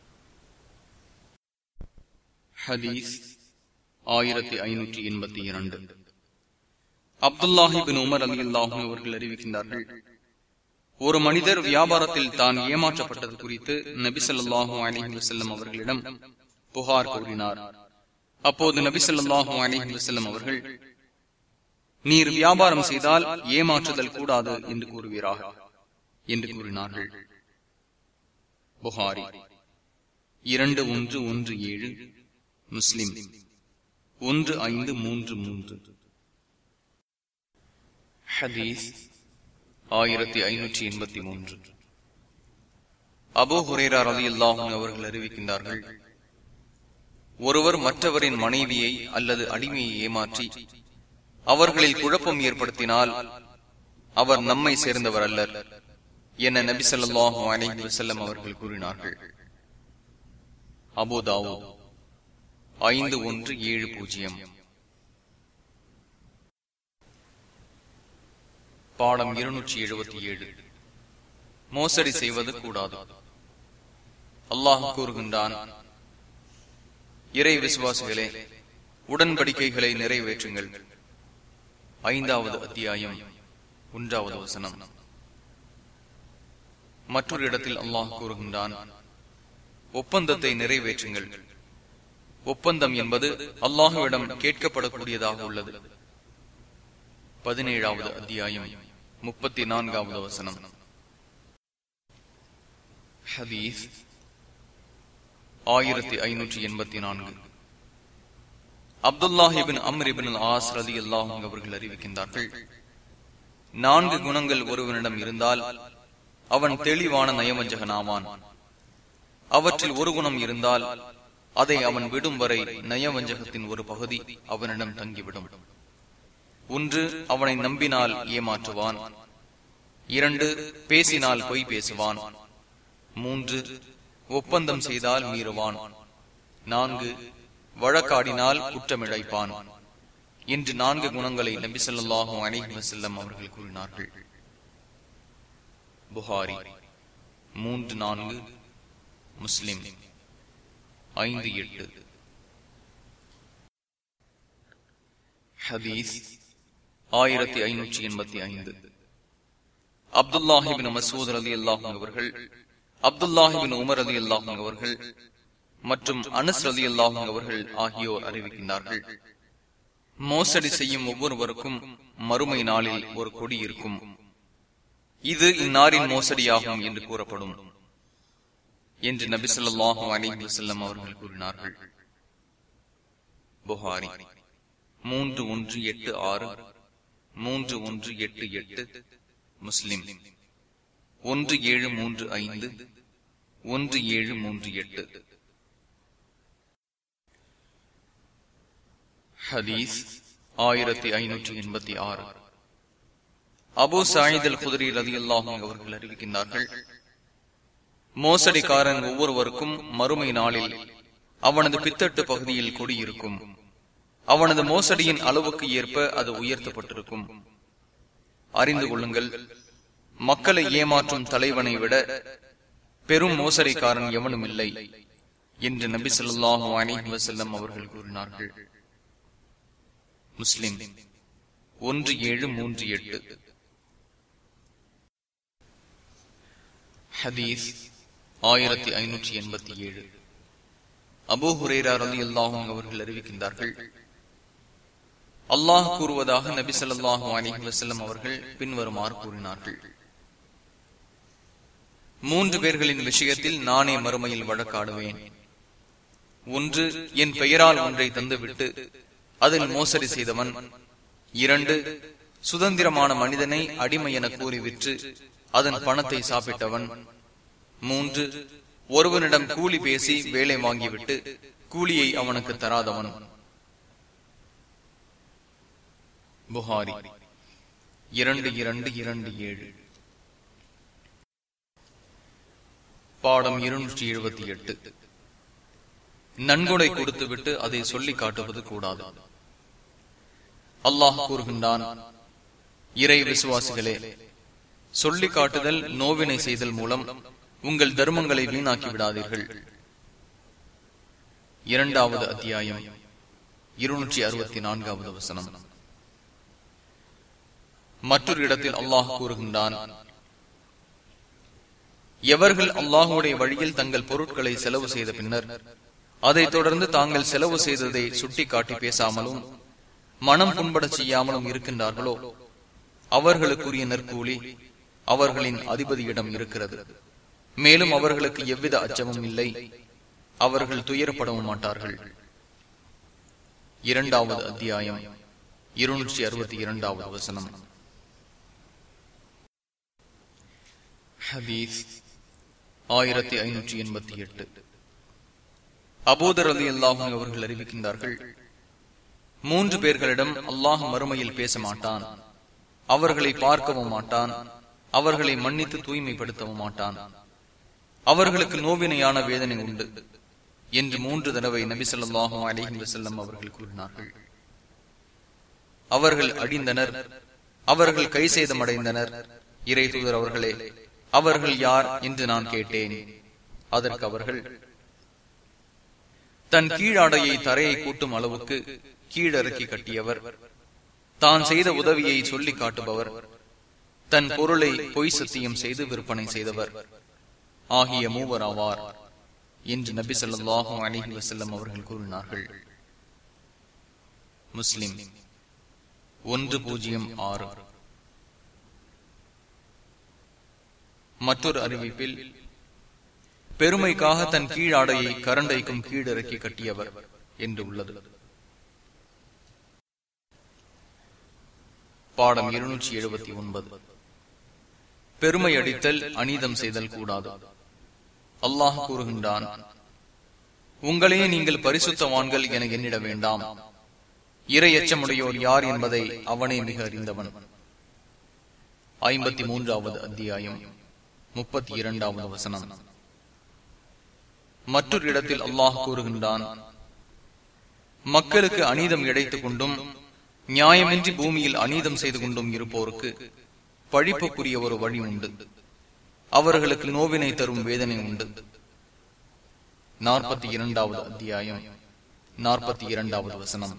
ஹதீஸ் ஆயிரத்தி ஐநூற்றி எண்பத்தி இரண்டு அப்துல்லாஹிபின் உமர் அலி அல்லாஹும் அவர்கள் அறிவிக்கின்றார்கள் ஒரு மனிதர் வியாபாரத்தில் தான் ஏமாற்றப்பட்டது குறித்து நபிசல்லாஹு அலிஹி வசல்லம் அவர்களிடம் புகார் கூறினார் அப்போது நபிசல்லாஹு அலிஹி வசல்லம் அவர்கள் நீர் வியாபாரம் செய்தால் ஏமாற்றுதல் கூடாது என்று கூறுவீராக என்று கூறினார்கள் புகாரி இரண்டு ஒன்று ஒன்று ஏழு முஸ்லிம் ஒன்று ஐந்து மூன்று மூன்று ஹதீஸ் ஆயிரத்தி ஐநூற்றி எண்பத்தி மூன்று அபோ ஹுரேரா ரதி அல்லாஹும் அவர்கள் அறிவிக்கின்றார்கள் ஒருவர் மற்றவரின் மனைவியை அல்லது அடிமையை ஏமாற்றி அவர்களில் குழப்பம் ஏற்படுத்தினால் அவர் நம்மை சேர்ந்தவர் அல்லர் என நபி சொல்லாஹு அலஹி வசல்லம் அவர்கள் கூறினார்கள் அபுதாவோ ஐந்து ஒன்று ஏழு பூஜ்ஜியம் பாடம் இருநூற்றி எழுபத்தி ஏழு மோசடி செய்வது கூடாது அல்லாஹ் கூறுகின்றான் இறை விசுவாசிகளே உடன்படிக்கைகளை நிறைவேற்றுங்கள் ஐந்தாவது அத்தியாயம் ஒன்றாவது வசனம் மற்றொரு இடத்தில் அல்லாஹ் கூறுகின்றான் ஒப்பந்தத்தை நிறைவேற்றுங்கள் ஒப்பந்தம் என்பது அல்லாஹுவிடம் கேட்கப்படக்கூடியதாக உள்ளது பதினேழாவது அத்தியாயம் முப்பத்தி நான்காவது வசனம் ஹதீஸ் ஆயிரத்தி ஐநூற்றி எண்பத்தி நான்கு அப்துல்லாஹிபின் அம்ரிபின் ஆஸ் ரதி அல்லாஹும் அவர்கள் அறிவிக்கின்றார்கள் நான்கு குணங்கள் ஒருவனிடம் இருந்தால் அவன் தெளிவான நயவஞ்சகனாவான் அவற்றில் ஒரு குணம் இருந்தால் அதை அவன் விடும் வரை நயவஞ்சகத்தின் ஒரு பகுதி அவனிடம் தங்கிவிடும் ஒன்று அவனை நம்பினால் ஏமாற்றுவான் இரண்டு பேசினால் பொய் பேசுவான் மூன்று ஒப்பந்தம் செய்தால் மீறுவான் நான்கு வழக்காடினால் குற்றமிழைப்பான் என்று நான்கு குணங்களை நபி சொல்லாஹும் அலிஹி வசல்லம் அவர்கள் கூறினார்கள் புகாரி மூன்று நான்கு முஸ்லிம் ஐந்து எட்டு ஹதீஸ் ஆயிரத்தி ஐநூற்றி எண்பத்தி ஐந்து அப்துல்லாஹிபின் மசூத் அலி அல்லாஹும் அவர்கள் அப்துல்லாஹிபின் உமர் அலி அல்லாஹும் அவர்கள் மற்றும் அனஸ் அலி அல்லாஹும் அவர்கள் ஆகியோர் அறிவிக்கின்றார்கள் மோசடி செய்யும் ஒவ்வொருவருக்கும் மறுமை நாளில் ஒரு கொடி இருக்கும் இது இந்நாரின் மோசடியாகும் என்று கூறப்படும் என்று நபி சொல்லாஹு அலிஹி வசல்லம் அவர்கள் கூறினார்கள் புகாரி மூன்று ஒன்று எட்டு ஆறு மூன்று ஒன்று எட்டு எட்டு முஸ்லிம் ஒன்று ஏழு மூன்று ஐந்து ஒன்று ஏழு மூன்று எட்டு ஹதீஸ் ஆயிரத்தி ஐநூற்றி எண்பத்தி ஆறு அபு சாயித் அல் குதிரி ரதி அல்லாஹும் அவர்கள் அறிவிக்கின்றார்கள் மோசடிக்காரன் ஒவ்வொருவருக்கும் மறுமை நாளில் அவனது பித்தட்டு பகுதியில் கொடியிருக்கும் அவனது மோசடியின் அளவுக்கு ஏற்ப அது உயர்த்தப்பட்டிருக்கும் அறிந்து கொள்ளுங்கள் மக்களை ஏமாற்றும் தலைவனை விட பெரும் மோசடிக்காரன் எவனும் இல்லை என்று நபி சொல்லாஹு அலிஹி வசல்லம் அவர்கள் கூறினார்கள் முஸ்லிம் ஒன்று ஏழு மூன்று எட்டு ஹதீஸ் ஆயிரத்தி ஐநூற்றி எண்பத்தி ஏழு அபூ ஹுரேரா ரலி அல்லாஹும் அவர்கள் அறிவிக்கின்றார்கள் அல்லாஹ் கூறுவதாக நபி ஸல்லல்லாஹு அலைஹி வஸல்லம் அவர்கள் பின்வருமாறு கூறினார்கள் மூன்று பேர்களின் விஷயத்தில் நானே மறுமையில் வழக்காடுவேன் ஒன்று என் பெயரால் ஒன்றை தந்துவிட்டு அதில் மோசடி செய்தவன் இரண்டு சுதந்திரமான மனிதனை அடிமை என கூறி விற்று அதன் பணத்தை சாப்பிட்டவன் மூன்று ஒருவனிடம் கூலி பேசி வேலை வாங்கிவிட்டு கூலியை அவனுக்கு தராதவன் புகாரி இரண்டு இரண்டு இரண்டு ஏழு பாடம் இருநூற்றி எழுபத்தி எட்டு நன்கொடை கொடுத்துவிட்டு அதை சொல்லி காட்டுவது கூடாது அல்லாஹ் கூறுகின்றான் இறை விசுவாசிகளே சொல்லி காட்டுதல் நோவினை செய்தல் மூலம் உங்கள் தர்மங்களை வீணாக்கி விடாதீர்கள் இரண்டாவது அத்தியாயம் இருநூற்றி அறுபத்தி நான்காவது வசனம் மற்றொரு இடத்தில் அல்லாஹ் கூறுகின்றான் எவர்கள் அல்லாஹுடைய வழியில் தங்கள் பொருட்களை செலவு செய்த பின்னர் அதைத் தொடர்ந்து தாங்கள் செலவு செய்ததை சுட்டிக்காட்டி பேசாமலும் மனம் புண்பட செய்யாமலும் இருக்கின்றார்களோ அவர்களுக்குரிய நற்கூலி அவர்களின் அதிபதியிடம் இருக்கிறது மேலும் அவர்களுக்கு எவ்வித அச்சமும் இல்லை அவர்கள் துயரப்படவும் மாட்டார்கள் இரண்டாவது அத்தியாயம் இருநூற்றி அறுபத்தி இரண்டாவது வசனம் ஹதீஸ் ஆயிரத்தி ஐநூற்றி எண்பத்தி எட்டு அபோதர் அலி அல்லாஹும் அவர்கள் அறிவிக்கின்றார்கள் மூன்று பேர்களிடம் அல்லாஹ் மறுமையில் பேச மாட்டான் அவர்களை பார்க்கவும் மாட்டான் அவர்களை மன்னித்து தூய்மைப்படுத்தவும் மாட்டான் அவர்களுக்கு நோவினையான வேதனை உண்டு என்று மூன்று தடவை நபி சொல்லாஹும் அலிஹி வசல்லம் அவர்கள் கூறினார்கள் அவர்கள் அடிந்தனர் அவர்கள் கை சேதமடைந்தனர் இறை தூதர் அவர்களே அவர்கள் யார் என்று நான் கேட்டேன் அதற்கு அவர்கள் தன் கீழாடையை தரையை கூட்டும் அளவுக்கு கீழறக்கி கட்டியவர் தான் செய்த உதவியை சொல்லி காட்டுபவர் தன் பொருளை பொய் சத்தியம் செய்து விற்பனை செய்தவர் ஆகிய மூவர் ஆவார் என்று நபி சொல்லாஹு அலிஹி வசல்லம் அவர்கள் கூறினார்கள் முஸ்லிம் ஒன்று பூஜ்ஜியம் ஆறு மற்றொரு அறிவிப்பில் பெருமைக்காக தன் கீழாடையை கரண்டைக்கும் கீழிறக்கி கட்டியவர் என்று உள்ளது பாடம் இருநூற்றி எழுபத்தி ஒன்பது பெருமை அடித்தல் அநீதம் செய்தல் கூடாது அல்லாஹ் கூறுகின்றான் உங்களையே நீங்கள் பரிசுத்தவான்கள் என எண்ணிட வேண்டாம் இறை எச்சமுடையோர் யார் என்பதை அவனே மிக அறிந்தவன் ஐம்பத்தி மூன்றாவது அத்தியாயம் முப்பத்தி இரண்டாவது வசனம் மற்றொரு இடத்தில் அல்லாஹ் கூறுகின்றான் மக்களுக்கு அநீதம் இழைத்துக் கொண்டும் நியாயமின்றி பூமியில் அநீதம் செய்து கொண்டும் இருப்போருக்கு பழிப்புக்குரிய ஒரு வழி உண்டு அவர்களுக்கு நோவினை தரும் வேதனை உண்டு நாற்பத்தி இரண்டாவது அத்தியாயம் நாற்பத்தி இரண்டாவது வசனம்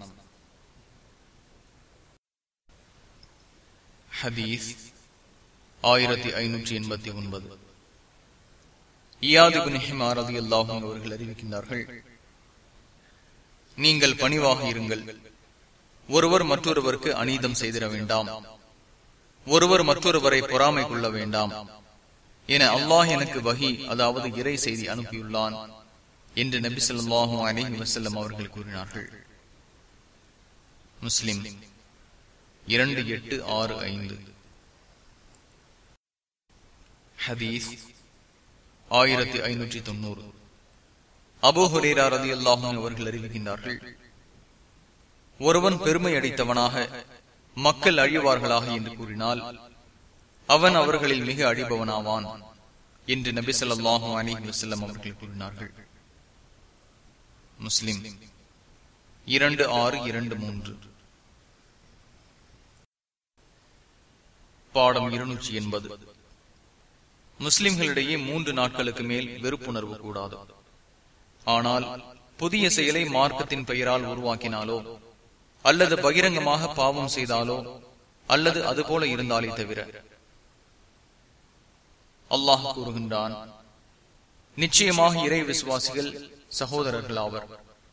ஹதீஸ் ஆயிரத்தி ஐநூற்றி எண்பத்தி ஒன்பது இயாதிபுனிஹிமாரதி அல்லாஹும் அவர்கள் அறிவிக்கின்றார்கள் நீங்கள் பணிவாக இருங்கள் ஒருவர் மற்றொருவருக்கு அநீதம் செய்திட வேண்டாம் ஒருவர் மற்றொருவரை பொறாமை கொள்ள வேண்டாம் என அல்லாஹ் எனக்கு வகி அதாவது இறை செய்தி அனுப்பியுள்ளான் என்று நபி சொல்லாஹு அலஹி வசல்லம் அவர்கள் கூறினார்கள் முஸ்லிம் இரண்டு எட்டு ஆறு ஐந்து ஹதீஸ் ஆயிரத்தி ஐநூற்றி தொண்ணூறு அபோ ஹுரேரா ரதி அல்லாஹும் அவர்கள் அறிவிக்கின்றார்கள் ஒருவன் பெருமை அடித்தவனாக மக்கள் அழிவார்களாக என்று கூறினால் அவன் அவர்களில் மிக அழிபவனாவான் என்று நபி சொல்லாஹு அலி வசல்லம் அவர்கள் கூறினார்கள் முஸ்லிம் இரண்டு ஆறு இரண்டு மூன்று பாடம் இருநூற்றி எண்பது முஸ்லிம்களிடையே மூன்று நாட்களுக்கு மேல் வெறுப்புணர்வு கூடாது ஆனால் புதிய செயலை மார்க்கத்தின் பெயரால் உருவாக்கினாலோ அல்லது பகிரங்கமாக பாவம் செய்தாலோ அல்லது அதுபோல இருந்தாலே தவிர அல்லாஹ் கூறுகின்றான் நிச்சயமாக இறை விசுவாசிகள் சகோதரர்கள் ஆவர்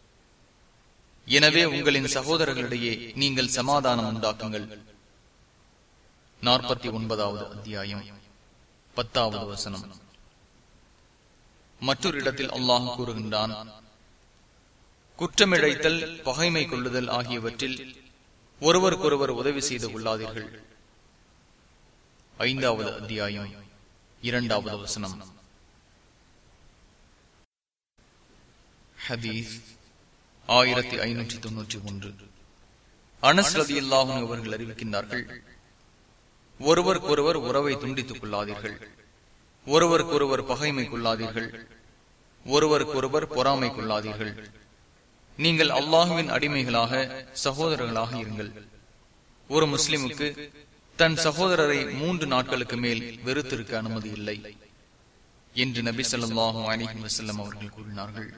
எனவே உங்களின் சகோதரர்களிடையே நீங்கள் சமாதானம் உண்டாக்குங்கள் நாற்பத்தி ஒன்பதாவது அத்தியாயம் பத்தாவது வசனம் மற்றொரு இடத்தில் அல்லாஹ் கூறுகின்றான் குற்றமிழைத்தல் பகைமை கொள்ளுதல் ஆகியவற்றில் ஒருவருக்கொருவர் உதவி செய்து கொள்ளாதீர்கள் ஐந்தாவது அத்தியாயம் இரண்டாவது வசனம் ஹதீஸ் ஆயிரத்தி ஐநூற்றி தொன்னூற்றி ஒன்று அனஸ் ரதி அல்லாஹும் அவர்கள் அறிவிக்கின்றார்கள் ஒருவருக்கொருவர் உறவை துண்டித்துக் கொள்ளாதீர்கள் ஒருவருக்கொருவர் பகைமை கொள்ளாதீர்கள் ஒருவருக்கொருவர் பொறாமை கொள்ளாதீர்கள் நீங்கள் அல்லாஹுவின் அடிமைகளாக சகோதரர்களாக இருங்கள் ஒரு முஸ்லிமுக்கு தன் சகோதரரை மூன்று நாட்களுக்கு மேல் வெறுத்திருக்க அனுமதி இல்லை என்று நபி சொல்லாஹு அலிஹி வசல்லம் அவர்கள் கூறினார்கள்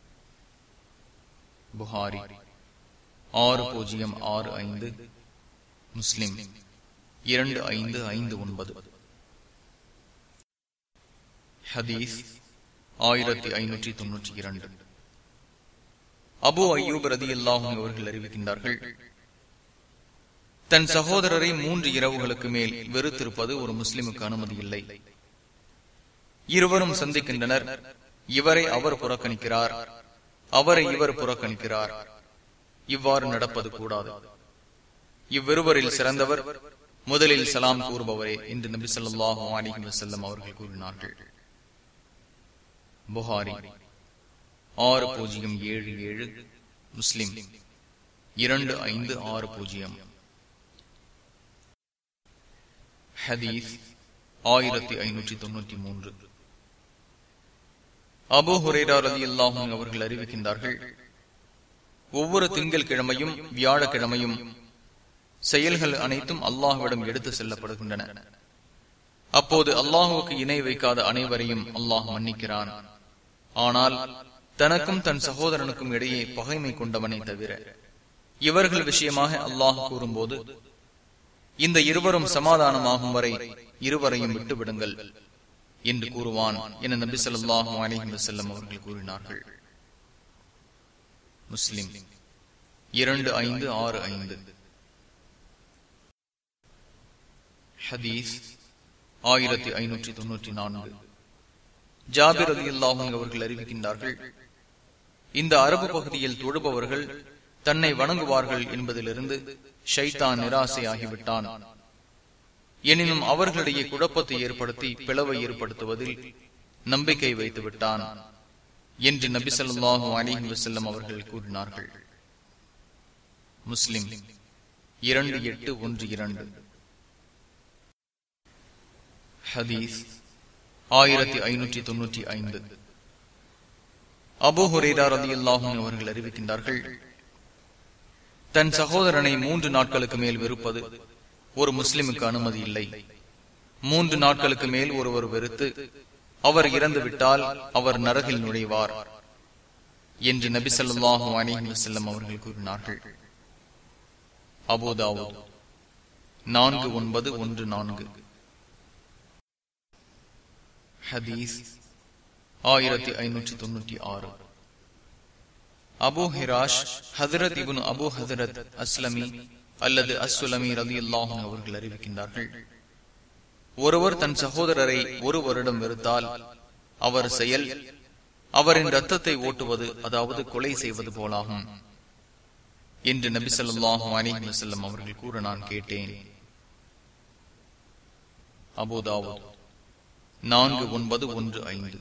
புகாரி ஆறு பூஜ்ஜியம் ஆறு ஐந்து முஸ்லிம் இரண்டு ஐந்து ஐந்து ஒன்பது ஹதீஸ் ஆயிரத்தி ஐநூற்றி தொன்னூற்றி இரண்டு அபு ஐயூப் ரதி அல்லாஹும் அவர்கள் அறிவிக்கின்றார்கள் தன் சகோதரரை மூன்று இரவுகளுக்கு மேல் வெறுத்திருப்பது ஒரு முஸ்லிமுக்கு அனுமதி இல்லை இருவரும் சந்திக்கின்றனர் இவரை அவர் புறக்கணிக்கிறார் அவரை இவர் புறக்கணிக்கிறார் இவ்வாறு நடப்பது கூடாது இவ்விருவரில் சிறந்தவர் முதலில் சலாம் கூறுபவரே என்று நபி சொல்லாஹு அலிஹி வசல்லம் அவர்கள் கூறினார்கள் புகாரி ஆறு பூஜ்ஜியம் ஏழு ஏழு முஸ்லிம் இரண்டு ஐந்து ஆறு பூஜ்ஜியம் ஹதீஸ் ஆயிரத்தி ஐநூற்றி தொன்னூற்றி மூன்று அபு ஹுரேரா ரதி அல்லாஹும் அவர்கள் அறிவிக்கின்றார்கள் ஒவ்வொரு திங்கள் கிழமையும் வியாழக்கிழமையும் செயல்கள் அனைத்தும் அல்லாஹுவிடம் எடுத்து செல்லப்படுகின்றன அப்போது அல்லாஹுவுக்கு இணை வைக்காத அனைவரையும் அல்லாஹ் மன்னிக்கிறான் ஆனால் தனக்கும் தன் சகோதரனுக்கும் இடையே பகைமை கொண்டவனை தவிர இவர்கள் விஷயமாக அல்லாஹ் கூறும்போது இந்த இருவரும் சமாதானமாகும் வரை இருவரையும் விட்டுவிடுங்கள் என்று கூறுவான் என நபி சொல்லாஹு அலிஹி வசல்லம் அவர்கள் கூறினார்கள் முஸ்லிம் இரண்டு ஐந்து ஆறு ஐந்து ஹதீஸ் ஆயிரத்தி ஐநூற்றி தொன்னூற்றி நான்கு ஜாபிர் அலி அல்லாஹும் அவர்கள் அறிவிக்கின்றார்கள் இந்த அரபு பகுதியில் தொழுபவர்கள் தன்னை வணங்குவார்கள் என்பதிலிருந்து ஷைத்தான் நிராசையாகிவிட்டான் எனினும் அவர்களிடையே குழப்பத்தை ஏற்படுத்தி பிளவை ஏற்படுத்துவதில் நம்பிக்கை வைத்து விட்டான் என்று நபி சொல்லாஹு அலிஹி வசல்லம் அவர்கள் கூறினார்கள் முஸ்லிம் இரண்டு எட்டு ஒன்று இரண்டு ஹதீஸ் ஆயிரத்தி ஐநூற்றி தொன்னூற்றி ஐந்து அபு ஹுரேதா ரதி அல்லாஹும் அவர்கள் அறிவிக்கின்றார்கள் தன் சகோதரனை மூன்று நாட்களுக்கு மேல் வெறுப்பது ஒரு முஸ்லிமுக்கு அனுமதி இல்லை மூன்று நாட்களுக்கு மேல் ஒருவர் வெறுத்து அவர் இறந்து விட்டால் அவர் நரகில் நுழைவார் என்று நபி சொல்லாஹு அலிஹி வசல்லம் அவர்கள் கூறினார்கள் அபோதாவோ நான்கு ஒன்பது ஒன்று நான்கு ஹதீஸ் ஆயிரத்தி ஐநூற்றி தொன்னூற்றி ஆறு அபு ஹிராஷ் ஹசரத் இபுன் அபு ஹசரத் அஸ்லமி அல்லது அஸ்லமி ரதி அல்லாஹும் அவர்கள் அறிவிக்கின்றார்கள் ஒருவர் தன் சகோதரரை ஒரு வருடம் வெறுத்தால் அவர் செயல் அவரின் ரத்தத்தை ஓட்டுவது அதாவது கொலை செய்வது போலாகும் என்று நபி சொல்லாஹு அலிஹி வசல்லம் அவர்கள் கூற நான் கேட்டேன் அபோதாவோ நான்கு ஒன்பது ஒன்று ஐந்து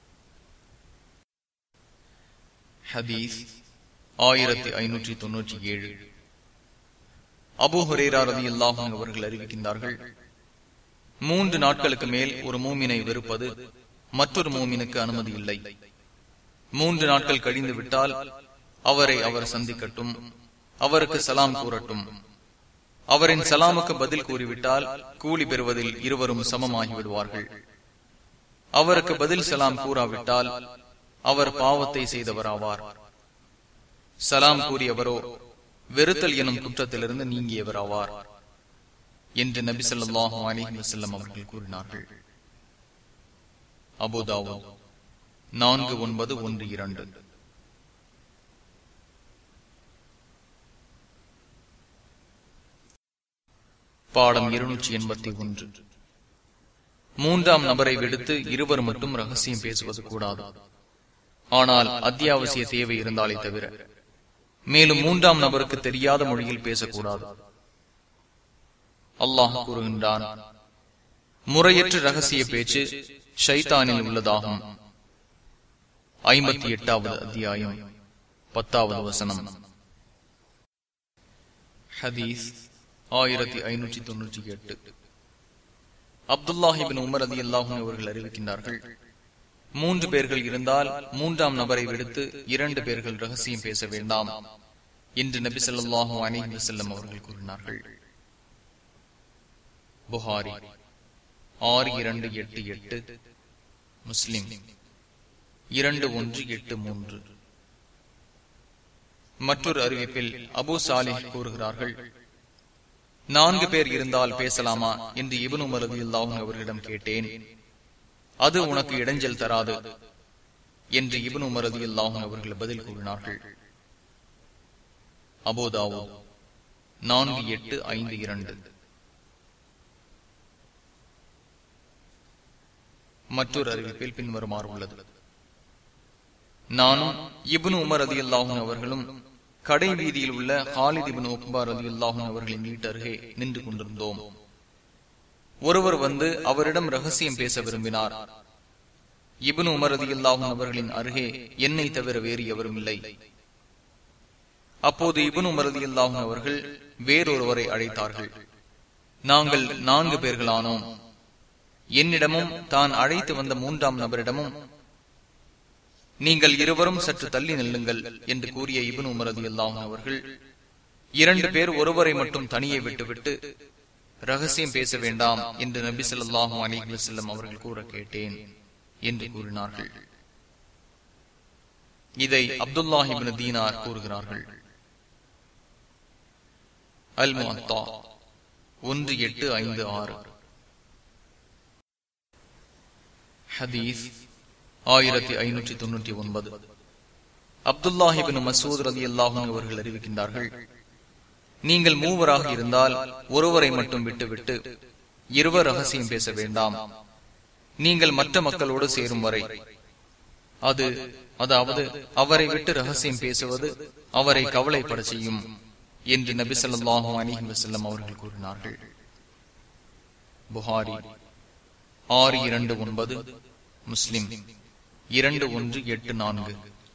ஹதீஸ் ஆயிரத்தி ஐநூற்றி தொன்னூற்றி ஏழு அபு ஹுரேரா ரதி அல்லாஹும் அவர்கள் அறிவிக்கின்றார்கள் மூன்று நாட்களுக்கு மேல் ஒரு மூமினை வெறுப்பது மற்றொரு மூமினுக்கு அனுமதி இல்லை மூன்று நாட்கள் கழிந்து விட்டால் அவரை அவர் சந்திக்கட்டும் அவருக்கு சலாம் கூறட்டும் அவரின் சலாமுக்கு பதில் கூறிவிட்டால் கூலி பெறுவதில் இருவரும் சமமாகி விடுவார்கள் அவருக்கு பதில் சலாம் கூறாவிட்டால் அவர் பாவத்தை செய்தவராவார் சலாம் கூறியவரோ வெறுத்தல் எனும் குற்றத்திலிருந்து நீங்கியவர் ஆவார் என்று நபி சொல்லாஹு அலிஹி வசல்லம் அவர்கள் கூறினார்கள் அபுதாவோ நான்கு ஒன்பது ஒன்று இரண்டு பாடம் இருநூற்றி எண்பத்தி ஒன்று மூன்றாம் நபரை விடுத்து இருவர் மட்டும் ரகசியம் பேசுவது கூடாது ஆனால் அத்தியாவசிய தேவை இருந்தாலே தவிர மேலும் மூன்றாம் நபருக்கு தெரியாத மொழியில் பேசக்கூடாது அல்லாஹ் கூறுகின்றான் முறையற்ற ரகசிய பேச்சு ஷைத்தானில் உள்ளதாகும் ஐம்பத்தி எட்டாவது அத்தியாயம் பத்தாவது வசனம் ஹதீஸ் ஆயிரத்தி ஐநூற்றி தொன்னூற்றி எட்டு அப்துல்லாஹிபின் உமர் அதி அல்லாஹும் அவர்கள் அறிவிக்கின்றார்கள் மூன்று பேர்கள் இருந்தால் மூன்றாம் நபரை விடுத்து இரண்டு பேர்கள் ரகசியம் பேச வேண்டாம் என்று நபி சொல்லாஹு அலிஹி வசல்லம் அவர்கள் கூறினார்கள் புகாரி ஆறு இரண்டு எட்டு எட்டு முஸ்லிம் இரண்டு ஒன்று எட்டு மூன்று மற்றொரு அறிவிப்பில் அபு சாலிஹ் கூறுகிறார்கள் நான்கு பேர் இருந்தால் பேசலாமா என்று இவனு மருதி அல்லாஹும் அவர்களிடம் கேட்டேன் அது உனக்கு இடைஞ்சல் தராது என்று இவனு மருதி அல்லாஹும் அவர்கள் பதில் கூறினார்கள் அபோதாவோ நான்கு எட்டு ஐந்து இரண்டு மற்றொரு அறிவிப்பில் பின்வருமாறு உள்ளது நானும் இபுன் உமர் அதி அல்லாஹும் அவர்களும் கடை வீதியில் உள்ள ஹாலித் இபின் உக்பார் அலி அல்லாஹும் அவர்களின் வீட்டு அருகே நின்று கொண்டிருந்தோம் ஒருவர் வந்து அவரிடம் ரகசியம் பேச விரும்பினார் இபுன் உமர் அதி அல்லாஹும் அவர்களின் அருகே என்னை தவிர வேறு எவரும் இல்லை அப்போது இபுன் உமர் அதி அல்லாஹும் அவர்கள் வேறொருவரை அழைத்தார்கள் நாங்கள் நான்கு பேர்களானோம் என்னிடமும் தான் அழைத்து வந்த மூன்றாம் நபரிடமும் நீங்கள் இருவரும் சற்று தள்ளி நில்லுங்கள் என்று கூறிய இபன் உமரது அல்லாஹும் அவர்கள் இரண்டு பேர் ஒருவரை மட்டும் தனியே விட்டுவிட்டு ரகசியம் பேச வேண்டாம் என்று நபி சொல்லாஹும் அலிஹி வசல்லம் அவர்கள் கூற கேட்டேன் என்று கூறினார்கள் இதை அப்துல்லாஹிபின் தீனார் கூறுகிறார்கள் அல் முத்தா ஒன்று எட்டு ஐந்து ஆறு ஹதீஸ் ஆயிரத்தி ஐநூற்றி தொன்னூற்றி ஒன்பது அப்துல்லாஹிபின் மசூத் ரதி அல்லாஹும் அவர்கள் அறிவிக்கின்றார்கள் நீங்கள் மூவராக இருந்தால் ஒருவரை மட்டும் விட்டுவிட்டு இருவர் ரகசியம் பேச வேண்டாம் நீங்கள் மற்ற மக்களோடு சேரும் வரை அது அதாவது அவரை விட்டு ரகசியம் பேசுவது அவரை கவலைப்பட செய்யும் என்று நபி சொல்லாஹு அலிஹி வசல்லம் அவர்கள் கூறினார்கள் புகாரி ஆறு இரண்டு ஒன்பது முஸ்லிம் இரண்டு ஒன்று எட்டு நான்கு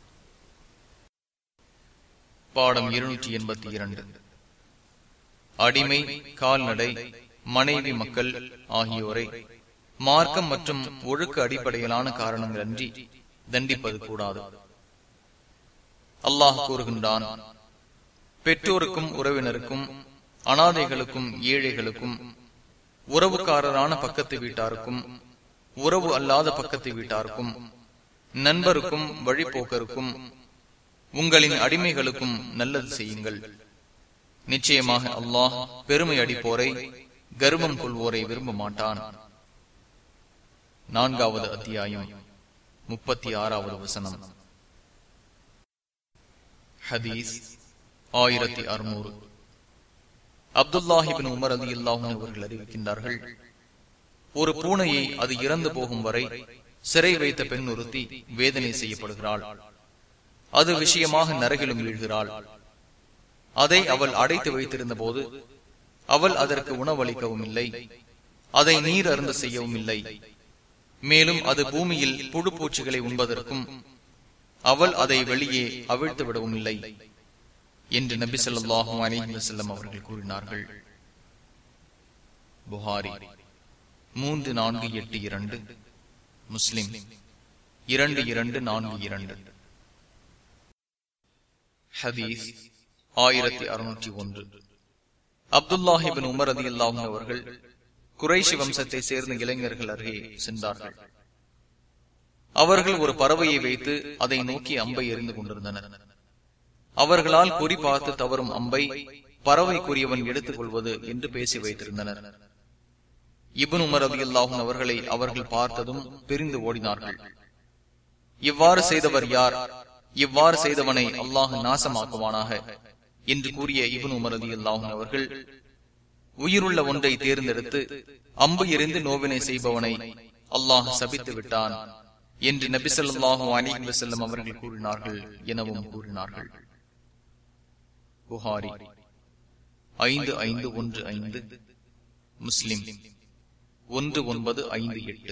பாடம் இருநூற்றி எண்பத்தி இரண்டு அடிமை கால்நடை மனைவி மக்கள் ஆகியோரை மார்க்கம் மற்றும் ஒழுக்க அடிப்படையிலான காரணங்கள் அன்றி தண்டிப்பது கூடாது அல்லாஹ் கூறுகின்றான் பெற்றோருக்கும் உறவினருக்கும் அனாதைகளுக்கும் ஏழைகளுக்கும் உறவுக்காரரான பக்கத்து வீட்டாருக்கும் உறவு அல்லாத பக்கத்து வீட்டாருக்கும் நண்பருக்கும் வழிபோக்கருக்கும் உங்களின் அடிமைகளுக்கும் நல்லது செய்யுங்கள் நிச்சயமாக அல்லாஹ் பெருமை அடிப்போரை கர்வம் கொள்வோரை விரும்ப மாட்டான் நான்காவது அத்தியாயம் முப்பத்தி ஆறாவது வசனம் ஹதீஸ் ஆயிரத்தி அறுநூறு அப்துல்லாஹிபின் உமர் அலி அல்லாஹும் அவர்கள் அறிவிக்கின்றார்கள் ஒரு பூனையை அது இறந்து போகும் வரை சிறை வைத்த பெண் ஒருத்தி வேதனை செய்யப்படுகிறாள் அது விஷயமாக நரகிலும் வீழ்கிறாள் அதை அவள் அடைத்து வைத்திருந்த போது அவள் அதற்கு உணவளிக்கவும் இல்லை அதை நீர் அருந்த செய்யவும் இல்லை மேலும் அது பூமியில் புழு பூச்சிகளை உண்பதற்கும் அவள் அதை வெளியே அவிழ்த்து விடவும் இல்லை என்று நபி சொல்லாஹும் அலிஹி வசல்லம் அவர்கள் கூறினார்கள் புகாரி மூன்று நான்கு எட்டு இரண்டு முஸ்லிம் இரண்டு இரண்டு நான்கு இரண்டு ஹதீஸ் ஆயிரத்தி அறுநூற்றி ஒன்று அப்துல்லாஹிபின் உமர் அதி அல்லாஹும் அவர்கள் குறைஷி வம்சத்தை சேர்ந்த இளைஞர்கள் அருகே சென்றார்கள் அவர்கள் ஒரு பறவையை வைத்து அதை நோக்கி அம்பை எறிந்து கொண்டிருந்தனர் அவர்களால் குறி பார்த்து தவறும் அம்பை பறவைக்குரியவன் எடுத்துக் கொள்வது என்று பேசி வைத்திருந்தனர் இபன் உமர் அதி அல்லாஹும் அவர்களை அவர்கள் பார்த்ததும் பிரிந்து ஓடினார்கள் இவ்வாறு செய்தவர் யார் இவ்வாறு செய்தவனை அல்லாஹ் நாசமாக்குவானாக என்று கூறிய இபன் உமர் அதி அல்லாஹும் அவர்கள் உயிருள்ள ஒன்றை தேர்ந்தெடுத்து அம்பு எறிந்து நோவினை செய்பவனை அல்லாஹ் சபித்து விட்டான் என்று நபிசல்லாஹு அலிஹி வசல்லம் அவர்கள் கூறினார்கள் எனவும் கூறினார்கள் புகாரி ஐந்து ஐந்து ஒன்று ஐந்து முஸ்லிம் ஒன்று ஒன்பது ஐந்து எட்டு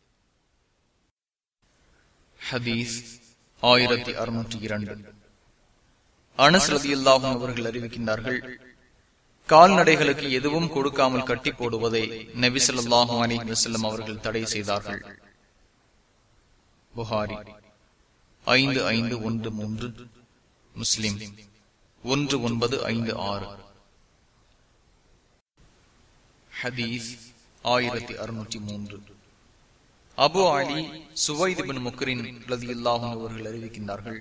ஹதீஸ் ஆயிரத்தி அறுநூற்றி இரண்டு அனஸ்ரதி அல்லாஹும் அவர்கள் அறிவிக்கின்றார்கள் கால்நடைகளுக்கு எதுவும் கொடுக்காமல் கட்டி போடுவதை நபிசல்லாஹு அலி வசல்லம் அவர்கள் தடை செய்தார்கள் புகாரி ஐந்து ஐந்து ஒன்று மூன்று முஸ்லிம் ஒன்று ஒன்பது ஐந்து ஆறு ஹதீஸ் ஆயிரத்தி அறுநூற்றி மூன்று அபு அலி சுவைதிபின் முக்கரின் ரதியுல்லாஹும் அவர்கள் அறிவிக்கின்றார்கள்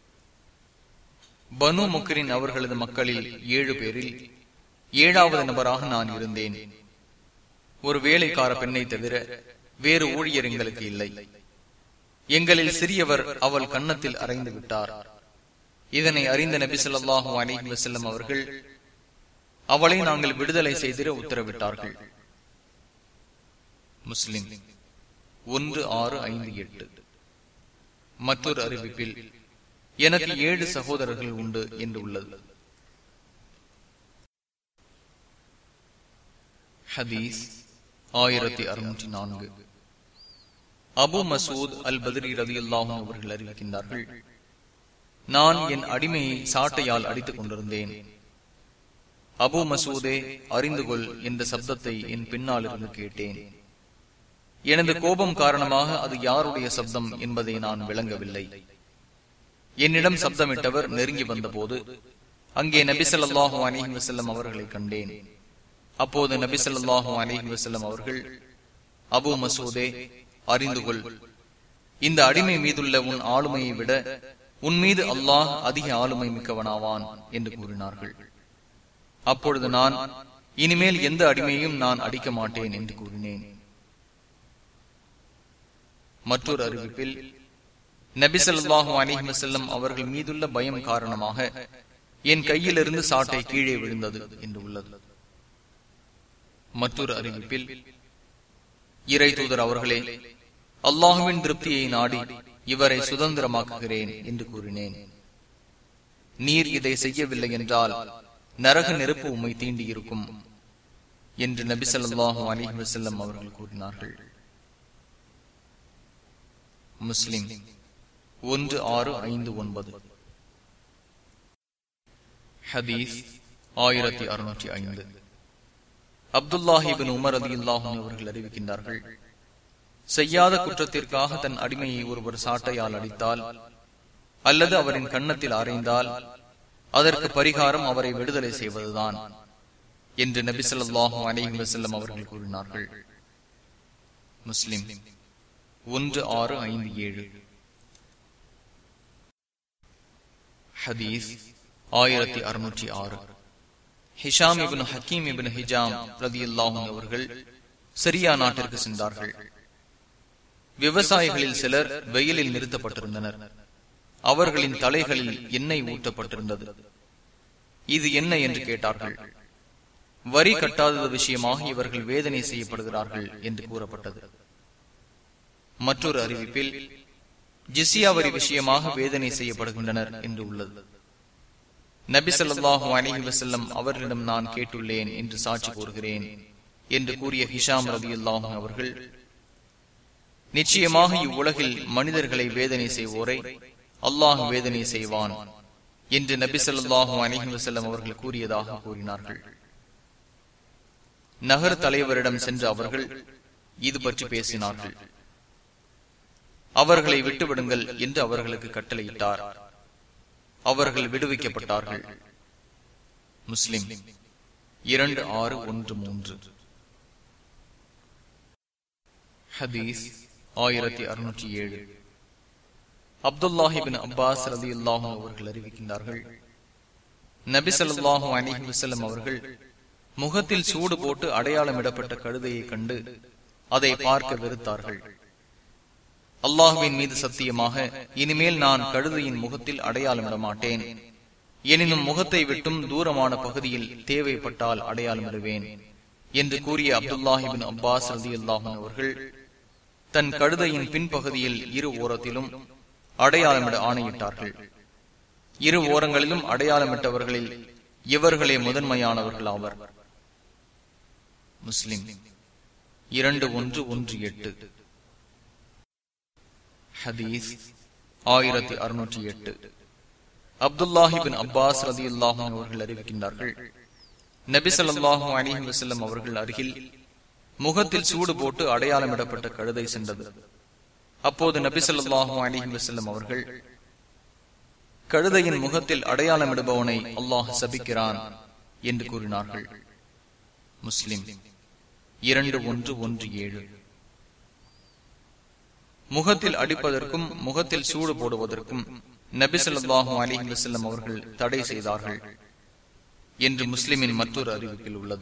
பனு முக்கரின் அவர்களது மக்களில் ஏழு பேரில் ஏழாவது நபராக நான் இருந்தேன் ஒரு வேலைக்கார பெண்ணை தவிர வேறு ஊழியர் எங்களுக்கு இல்லை எங்களில் சிறியவர் அவள் கன்னத்தில் அறைந்து விட்டார் இதனை அறிந்த நபி சொல்லாஹு அலிஹி வசல்லம் அவர்கள் அவளை நாங்கள் விடுதலை செய்திட உத்தரவிட்டார்கள் முஸ்லிம் ஒன்று ஆறு ஐந்து எட்டு மற்றொரு அறிவிப்பில் எனக்கு ஏழு சகோதரர்கள் உண்டு என்று உள்ளது ஹதீஸ் ஆயிரத்தி அறுநூற்றி நான்கு அபு மசூத் அல் பத்ரி ரதி அல்லாஹும் அவர்கள் அறிவிக்கின்றார்கள் நான் என் அடிமையை சாட்டையால் அடித்துக் கொண்டிருந்தேன் அபு மசூதே அறிந்து கொள் என்ற சப்தத்தை என் பின்னால் இருந்து கேட்டேன் எனது கோபம் காரணமாக அது யாருடைய சப்தம் என்பதை நான் விளங்கவில்லை என்னிடம் சப்தமிட்டவர் நெருங்கி வந்தபோது அங்கே நபிசல்லாஹு அலிஹி வசல்லம் அவர்களை கண்டேன் அப்போது நபிசல்லாஹு அலிஹி வசல்லம் அவர்கள் அபு மசூதே அறிந்து கொள் இந்த அடிமை மீதுள்ள உன் ஆளுமையை விட உன் மீது அல்லாஹ் அதிக ஆளுமை மிக்கவனாவான் என்று கூறினார்கள் அப்பொழுது நான் இனிமேல் எந்த அடிமையும் நான் அடிக்க மாட்டேன் என்று கூறினேன் மற்றொரு அறிவிப்பில் நபிசல்லாஹு அலிஹி செல்லம் அவர்கள் மீதுள்ள பயம் காரணமாக என் கையிலிருந்து சாட்டை கீழே விழுந்தது என்று உள்ளது மற்றொரு அறிவிப்பில் இறை தூதர் அவர்களே அல்லாஹுவின் திருப்தியை நாடி இவரை சுதந்திரமாக்குகிறேன் என்று கூறினேன் நீர் இதை செய்யவில்லை என்றால் நரக நெருப்பு உம்மை தீண்டியிருக்கும் என்று நபிசல்லாஹு அலிஹி வசல்லம் அவர்கள் கூறினார்கள் முஸ்லிம் ஒன்று ஆறு ஐந்து ஒன்பது ஹதீஸ் ஆயிரத்தி அறுநூற்றி ஐந்து அப்துல்லாஹிபின் உமர் அதி அல்லாஹும் அவர்கள் அறிவிக்கின்றார்கள் செய்யாத குற்றத்திற்காக தன் அடிமையை ஒருவர் சாட்டையால் அடித்தால் அல்லது அவரின் கன்னத்தில் அறைந்தால் அதற்கு பரிகாரம் அவரை விடுதலை செய்வதுதான் என்று நபி சொல்லாஹும் அலிஹி வசல்லம் அவர்கள் கூறினார்கள் முஸ்லிம் ஒன்று ஆறு ஐந்து ஏழு ஹதீஸ் ஆயிரத்தி அறுநூற்றி ஆறு Hisham ibn Hakim ibn Hizam ரதி அல்லாஹும் அவர்கள் சிரியா நாட்டிற்கு சென்றார்கள் விவசாயிகளில் சிலர் வெயிலில் நிறுத்தப்பட்டிருந்தனர் அவர்களின் தலைகளில் எண்ணெய் ஊற்றப்பட்டிருந்தது இது என்ன என்று கேட்டார்கள் வரி கட்டாதது விஷயமாக இவர்கள் வேதனை செய்யப்படுகிறார்கள் என்று கூறப்பட்டது மற்றொரு அறிவிப்பில் ஜிசியா வரி விஷயமாக வேதனை செய்யப்படுகின்றனர் என்று உள்ளது நபி சொல்லாஹு அலிஹி வசல்லம் அவர்களிடம் நான் கேட்டுள்ளேன் என்று சாட்சி கூறுகிறேன் என்று கூறிய ஹிஷாம் ரதி அல்லாஹும் அவர்கள் நிச்சயமாக இவ்வுலகில் மனிதர்களை வேதனை செய்வோரை அல்லாஹ் வேதனை செய்வான் என்று நபி சொல்லாஹு அலிஹி வசல்லம் அவர்கள் கூறியதாக கூறினார்கள் நகர் தலைவரிடம் சென்ற அவர்கள் இது பற்றி பேசினார்கள் அவர்களை விட்டுவிடுங்கள் என்று அவர்களுக்கு கட்டளையிட்டார் அவர்கள் விடுவிக்கப்பட்டார்கள் முஸ்லிம் இரண்டு ஆறு ஒன்று மூன்று ஹதீஸ் ஆயிரத்தி அறுநூற்றி ஏழு அப்துல்லாஹிபின் அப்பாஸ் ரதி அல்லாஹும் அவர்கள் அறிவிக்கின்றார்கள் நபி ஸல்லல்லாஹு அலைஹி வஸல்லம் அவர்கள் முகத்தில் சூடு போட்டு அடையாளமிடப்பட்ட கழுதையை கண்டு அதை பார்க்க வெறுத்தார்கள் அல்லாஹுவின் மீது சத்தியமாக இனிமேல் நான் கழுதையின் முகத்தில் அடையாளமிட மாட்டேன் எனினும் முகத்தை விட்டும் தூரமான பகுதியில் தேவைப்பட்டால் அடையாளமிடுவேன் என்று கூறிய அப்துல்லாஹிபின் அப்பாஸ் ரதி அல்லாஹும் அவர்கள் தன் கழுதையின் பின்பகுதியில் இரு ஓரத்திலும் அடையாளமிட ஆணையிட்டார்கள் இரு ஓரங்களிலும் அடையாளமிட்டவர்களில் இவர்களே முதன்மையானவர்கள் ஆவர் முஸ்லிம் இரண்டு ஒன்று ஒன்று எட்டு ஹதீஸ் ஆயிரத்தி அறுநூற்றி எட்டு அப்துல்லாஹிபின் அப்பாஸ் ரதி அல்லாஹும் அவர்கள் அறிவிக்கின்றார்கள் நபி சொல்லாஹு அலிஹி வசல்லம் அவர்கள் அருகில் முகத்தில் சூடு போட்டு அடையாளமிடப்பட்ட கழுதை சென்றது அப்போது நபி சொல்லாஹு அலிஹி வசல்லம் அவர்கள் கழுதையின் முகத்தில் அடையாளமிடுபவனை அல்லாஹ் சபிக்கிறான் என்று கூறினார்கள் முஸ்லிம் இரண்டு ஒன்று ஒன்று ஏழு முகத்தில் அடிப்பதற்கும் முகத்தில் சூடு போடுவதற்கும் நபி சொல்லாஹு அலிஹி வசல்லம் அவர்கள் தடை செய்தார்கள் என்று முஸ்லிமின் மற்றொரு அறிவிப்பில் உள்ளது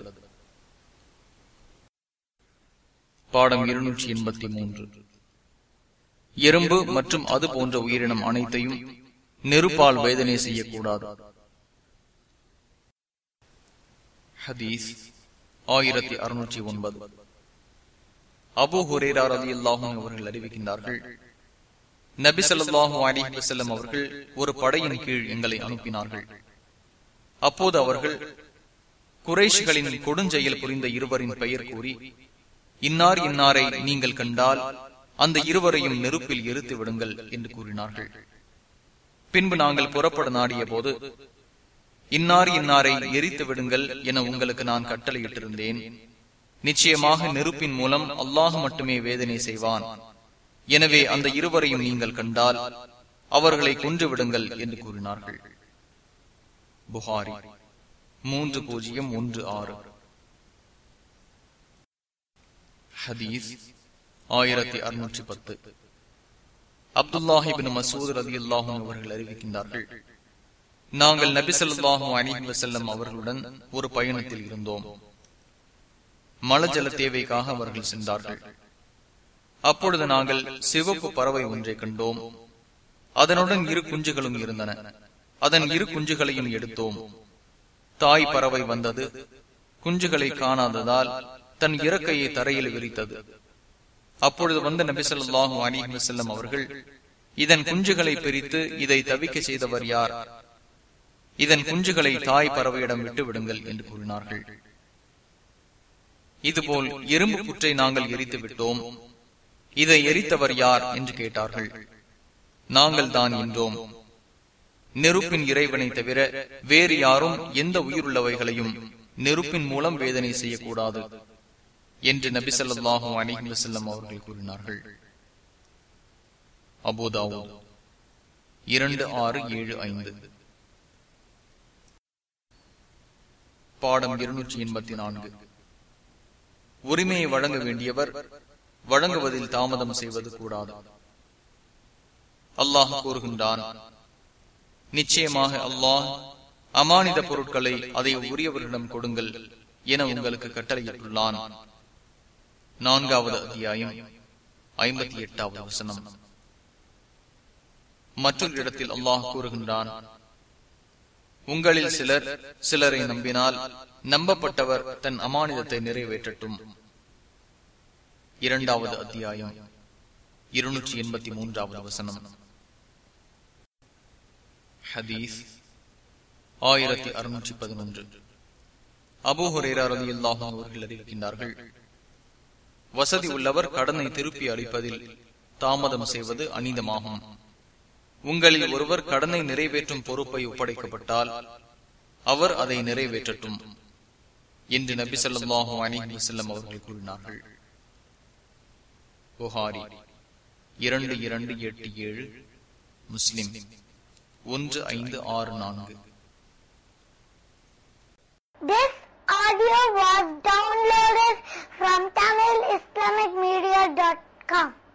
பாடம் இருநூற்றி எண்பத்தி மூன்று எறும்பு மற்றும் அது போன்ற உயிரினம் அனைத்தையும் நெருப்பால் வேதனை செய்யக்கூடாது ஹதீஸ் ஆயிரத்தி அறுநூற்றி ஒன்பது அபு ஹுரேரா ரதி அல்லாஹும் அவர்கள் அறிவிக்கின்றார்கள் நபி சொல்லாஹு அலிஹி வசல்லம் அவர்கள் ஒரு படையின் கீழ் எங்களை அனுப்பினார்கள் அப்போது அவர்கள் குறைஷிகளின் கொடுஞ்செயல் புரிந்த இருவரின் பெயர் கூறி இன்னார் இன்னாரை நீங்கள் கண்டால் அந்த இருவரையும் நெருப்பில் எரித்து விடுங்கள் என்று கூறினார்கள் பின்பு நாங்கள் புறப்பட நாடிய போது இன்னார் இன்னாரை எரித்து விடுங்கள் என உங்களுக்கு நான் கட்டளையிட்டிருந்தேன் நிச்சயமாக நெருப்பின் மூலம் அல்லாஹ் மட்டுமே வேதனை செய்வான் எனவே அந்த இருவரையும் நீங்கள் கண்டால் அவர்களை கொன்று விடுங்கள் என்று கூறினார்கள் புகாரி மூன்று பூஜ்ஜியம் ஒன்று ஆறு ஹதீஸ் ஆயிரத்தி அறுநூற்றி பத்து அப்துல்லாஹிபின் மசூத் ரதி அல்லாஹும் அவர்கள் அறிவிக்கின்றார்கள் நாங்கள் நபி சொல்லாஹும் அலிஹி வசல்லம் அவர்களுடன் ஒரு பயணத்தில் இருந்தோம் மலஜல தேவைக்காக அவர்கள் சென்றார்கள் அப்பொழுது நாங்கள் சிவப்பு பறவை ஒன்றை கண்டோம் அதனுடன் இரு குஞ்சுகளும் இருந்தன அதன் இரு குஞ்சுகளையும் எடுத்தோம் தாய் பறவை வந்தது குஞ்சுகளை காணாததால் தன் இறக்கையை தரையில் விரித்தது அப்பொழுது வந்த நபிசல்லாஹு அலிஹி வசல்லம் அவர்கள் இதன் குஞ்சுகளை பிரித்து இதை தவிக்க செய்தவர் யார் இதன் குஞ்சுகளை தாய் பறவையிடம் விட்டு விடுங்கள் என்று கூறினார்கள் இதுபோல் எறும்பு புற்றை நாங்கள் எரித்து விட்டோம் இதை எரித்தவர் யார் என்று கேட்டார்கள் நாங்கள் தான் என்றோம் நெருப்பின் இறைவனை தவிர வேறு யாரும் எந்த உயிருள்ளவைகளையும் நெருப்பின் மூலம் வேதனை செய்யக்கூடாது என்று நபி சொல்லாஹு அலிஹி வசல்லம் அவர்கள் கூறினார்கள் அபோதாவோ இரண்டு ஆறு ஏழு ஐந்து பாடம் இருநூற்றி எண்பத்தி நான்கு உரிமையை வழங்க வேண்டியவர் வழங்குவதில் தாமதம் செய்வது கூடாது அல்லாஹ் கூறுகின்றான் நிச்சயமாக அல்லாஹ் அமானித பொருட்களை அதை உரியவர்களிடம் கொடுங்கள் என உங்களுக்கு கட்டளையிட்டுள்ளான் நான்காவது அத்தியாயம் ஐம்பத்தி எட்டாவது வசனம் மற்றொரு இடத்தில் அல்லாஹ் கூறுகின்றான் உங்களில் சிலர் சிலரை நம்பினால் நம்பப்பட்டவர் தன் அமானிதத்தை நிறைவேற்றட்டும் இரண்டாவது அத்தியாயம் இருநூற்றி எண்பத்தி மூன்றாவது வசனம் ஹதீஸ் ஆயிரத்தி அறுநூற்றி பதினொன்று அபூஹுரேரா ரதி அல்லாஹும் அவர்கள் அறிவிக்கின்றார்கள் வசதி உள்ளவர் கடனை திருப்பி அளிப்பதில் தாமதம் செய்வது அநீதமாகும் உங்களில் ஒருவர் கடனை நிறைவேற்றும் பொறுப்பை ஒப்படைக்கப்பட்டால் அவர் அதை நிறைவேற்றட்டும் என்று நபி சொல்லாஹு அலிஹி வசல்லம் அவர்கள் கூறினார்கள் புகாரி இரண்டு இரண்டு எட்டு ஏழு முஸ்லிம் ஒன்று ஐந்து ஆறு நான்கு This audio was downloaded from TamilIslamicMedia.com.